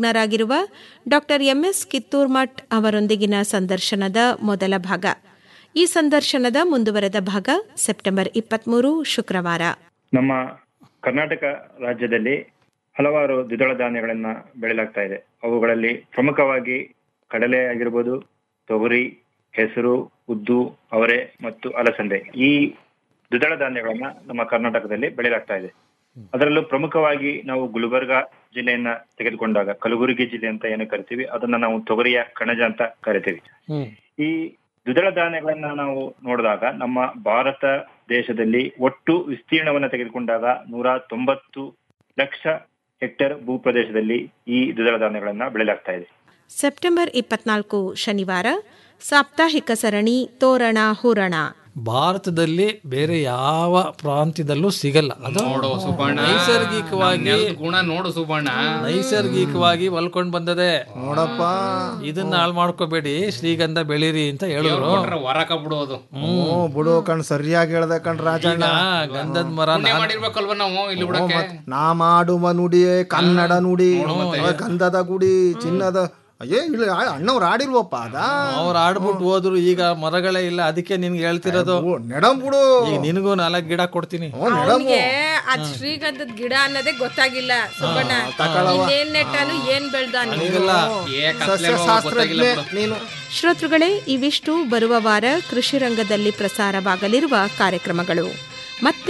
ಕೀಟಶಾಸ್ತ್ರಜ್ಞರಾಗಿರುವ ಡಾಕ್ಟರ್ ಎಂಎಸ್ ಕಿತ್ತೂರ್ಮಠ್ ಅವರೊಂದಿಗಿನ ಸಂದರ್ಶನದ ಮೊದಲ ಭಾಗ ಈ ಸಂದರ್ಶನದ ಮುಂದುವರೆದ ಭಾಗ ಸೆಪ್ಟೆಂಬರ್ ಇಪ್ಪತ್ಮೂರು ಶುಕ್ರವಾರ ನಮ್ಮ ಕರ್ನಾಟಕ ರಾಜ್ಯದಲ್ಲಿ ಹಲವಾರು ದ್ವಿದಳ ಧಾನ್ಯಗಳನ್ನ ಬೆಳೆಯಲಾಗ್ತಾ ಇದೆ ಅವುಗಳಲ್ಲಿ ಪ್ರಮುಖವಾಗಿ ಕಡಲೆ ಆಗಿರ್ಬೋದು ತೊಗರಿ ಹೆಸರು ಉದ್ದು ಅವರೆ ಮತ್ತು ಅಲಸಂದೆ ಈ ದ್ವಿದಳ ಧಾನ್ಯಗಳನ್ನ ನಮ್ಮ ಕರ್ನಾಟಕದಲ್ಲಿ ಬೆಳೆಯಲಾಗ್ತಾ ಇದೆ ಅದರಲ್ಲೂ ಪ್ರಮುಖವಾಗಿ ನಾವು ಗುಲ್ಬರ್ಗ ಜಿಲ್ಲೆಯನ್ನ ತೆಗೆದುಕೊಂಡಾಗ ಕಲಬುರಗಿ ಜಿಲ್ಲೆ ಅಂತ ಏನು ಕರಿತೀವಿ ಅದನ್ನ ನಾವು ತೊಗರಿಯ ಕಣಜ ಅಂತ ಕರಿತೀವಿ ಈ ದ್ವಿದಳ ಧಾನ್ಯಗಳನ್ನ ನಾವು ನೋಡಿದಾಗ ನಮ್ಮ ಭಾರತ ದೇಶದಲ್ಲಿ ಒಟ್ಟು ವಿಸ್ತೀರ್ಣವನ್ನ ತೆಗೆದುಕೊಂಡಾಗ ನೂರ ತೊಂಬತ್ತು ಲಕ್ಷ ಹೆಕ್ಟೇರ್ ಭೂಪ್ರದೇಶದಲ್ಲಿ ಈ ದ್ವಿದಳ ಧಾನ್ಯಗಳನ್ನ ಬೆಳೆಯಲಾಗ್ತಾ ಇದೆ ಸೆಪ್ಟೆಂಬರ್ ಇಪ್ಪತ್ನಾಲ್ಕು ಶನಿವಾರ ಸಾಪ್ತಾಹಿಕ ಸರಣಿ ತೋರಣ ಹೂರಣ ಭಾರತದಲ್ಲಿ ಬೇರೆ ಯಾವ ಪ್ರಾಂತ್ಯದಲ್ಲೂ ಸಿಗಲ್ಲ ಅದು ನೋಡು ಸುಬ್ಬಣ್ಣ ನೈಸರ್ಗಿಕವಾಗಿ ನಮ್ ನೆಲದ್ ಗುಣ ನೋಡು ಸುಬ್ಬಣ್ಣ ನೈಸರ್ಗಿಕವಾಗಿ ಹೊಲ್ಕೊಂಡ್ ಬಂದದೆ ನೋಡಪ್ಪ ಇದನ್ನ ಹಾಳು ಮಾಡ್ಕೋಬೇಡಿ ಶ್ರೀಗಂಧ ಬೆಳೀರಿ ಅಂತ ಹೇಳಿದ್ರು ಕೊಟ್ರೆ ಹೊರಕ ಬಿಡೋದು ಹ್ಞೂ ಬಿಡು ಕಣ್ ಸರಿಯಾಗಿ ಹೇಳ್ದೆ ಕಣ್ ರಾಜಣ್ಣ ಗಂಧದ ಮರ ಪುಣ್ಯ ಮಾಡಿರ್ಬೇಕಲ್ವ ನಾವು ಇಲ್ಲಿ ಬಿಡಕ್ಕೆ ನಾ ಮಾಡುವ ನುಡಿಯೇ ಕನ್ನಡ ನುಡಿ ಗಂಧದ ಗುಡಿ ಚಿನ್ನದ ಅಯ್ಯೇ ಇಲ್ಲ ಅಣ್ಣವ್ರು ಆಡಿಲ್ವಪ್ಪ ಅದ ಅವ್ರು ಆಡ್ಬಿಟ್ಟು ಹೋದ್ರು ಈಗ ಮರಗಳೇ ಇಲ್ಲ ಅದಕ್ಕೆ ನಿನ್ಗೆ ಹೇಳ್ತಿರೋದು ನೆಡಂ ಬಿಡು ಈಗ ನಿನಗೂ ನಾಲ್ಕು ಗಿಡ ಕೊಡ್ತೀನಿ ಅವನಿಗೆ ಅದ್ ಶ್ರೀಗಂಧದ ಗಿಡ ಅನ್ನೋದೇ ಗೊತ್ತಾಗಿಲ್ಲ ಸುಬ್ಬಣ್ಣ ಇನ್ನೇನ್ ನೆಟ್ಟಾನು ಏನ್ ಬೆಳ್ದಾನು ಸಸ್ಯಶಾಸ್ತ್ರಜ್ಞೆ ನೀನು ಶ್ರೋತೃಗಳೇ ಇವಿಷ್ಟು ಬರುವ ವಾರ ಕೃಷಿ ರಂಗದಲ್ಲಿ ಪ್ರಸಾರವಾಗಲಿರುವ ಕಾರ್ಯಕ್ರಮಗಳು ಮತ್ತೆ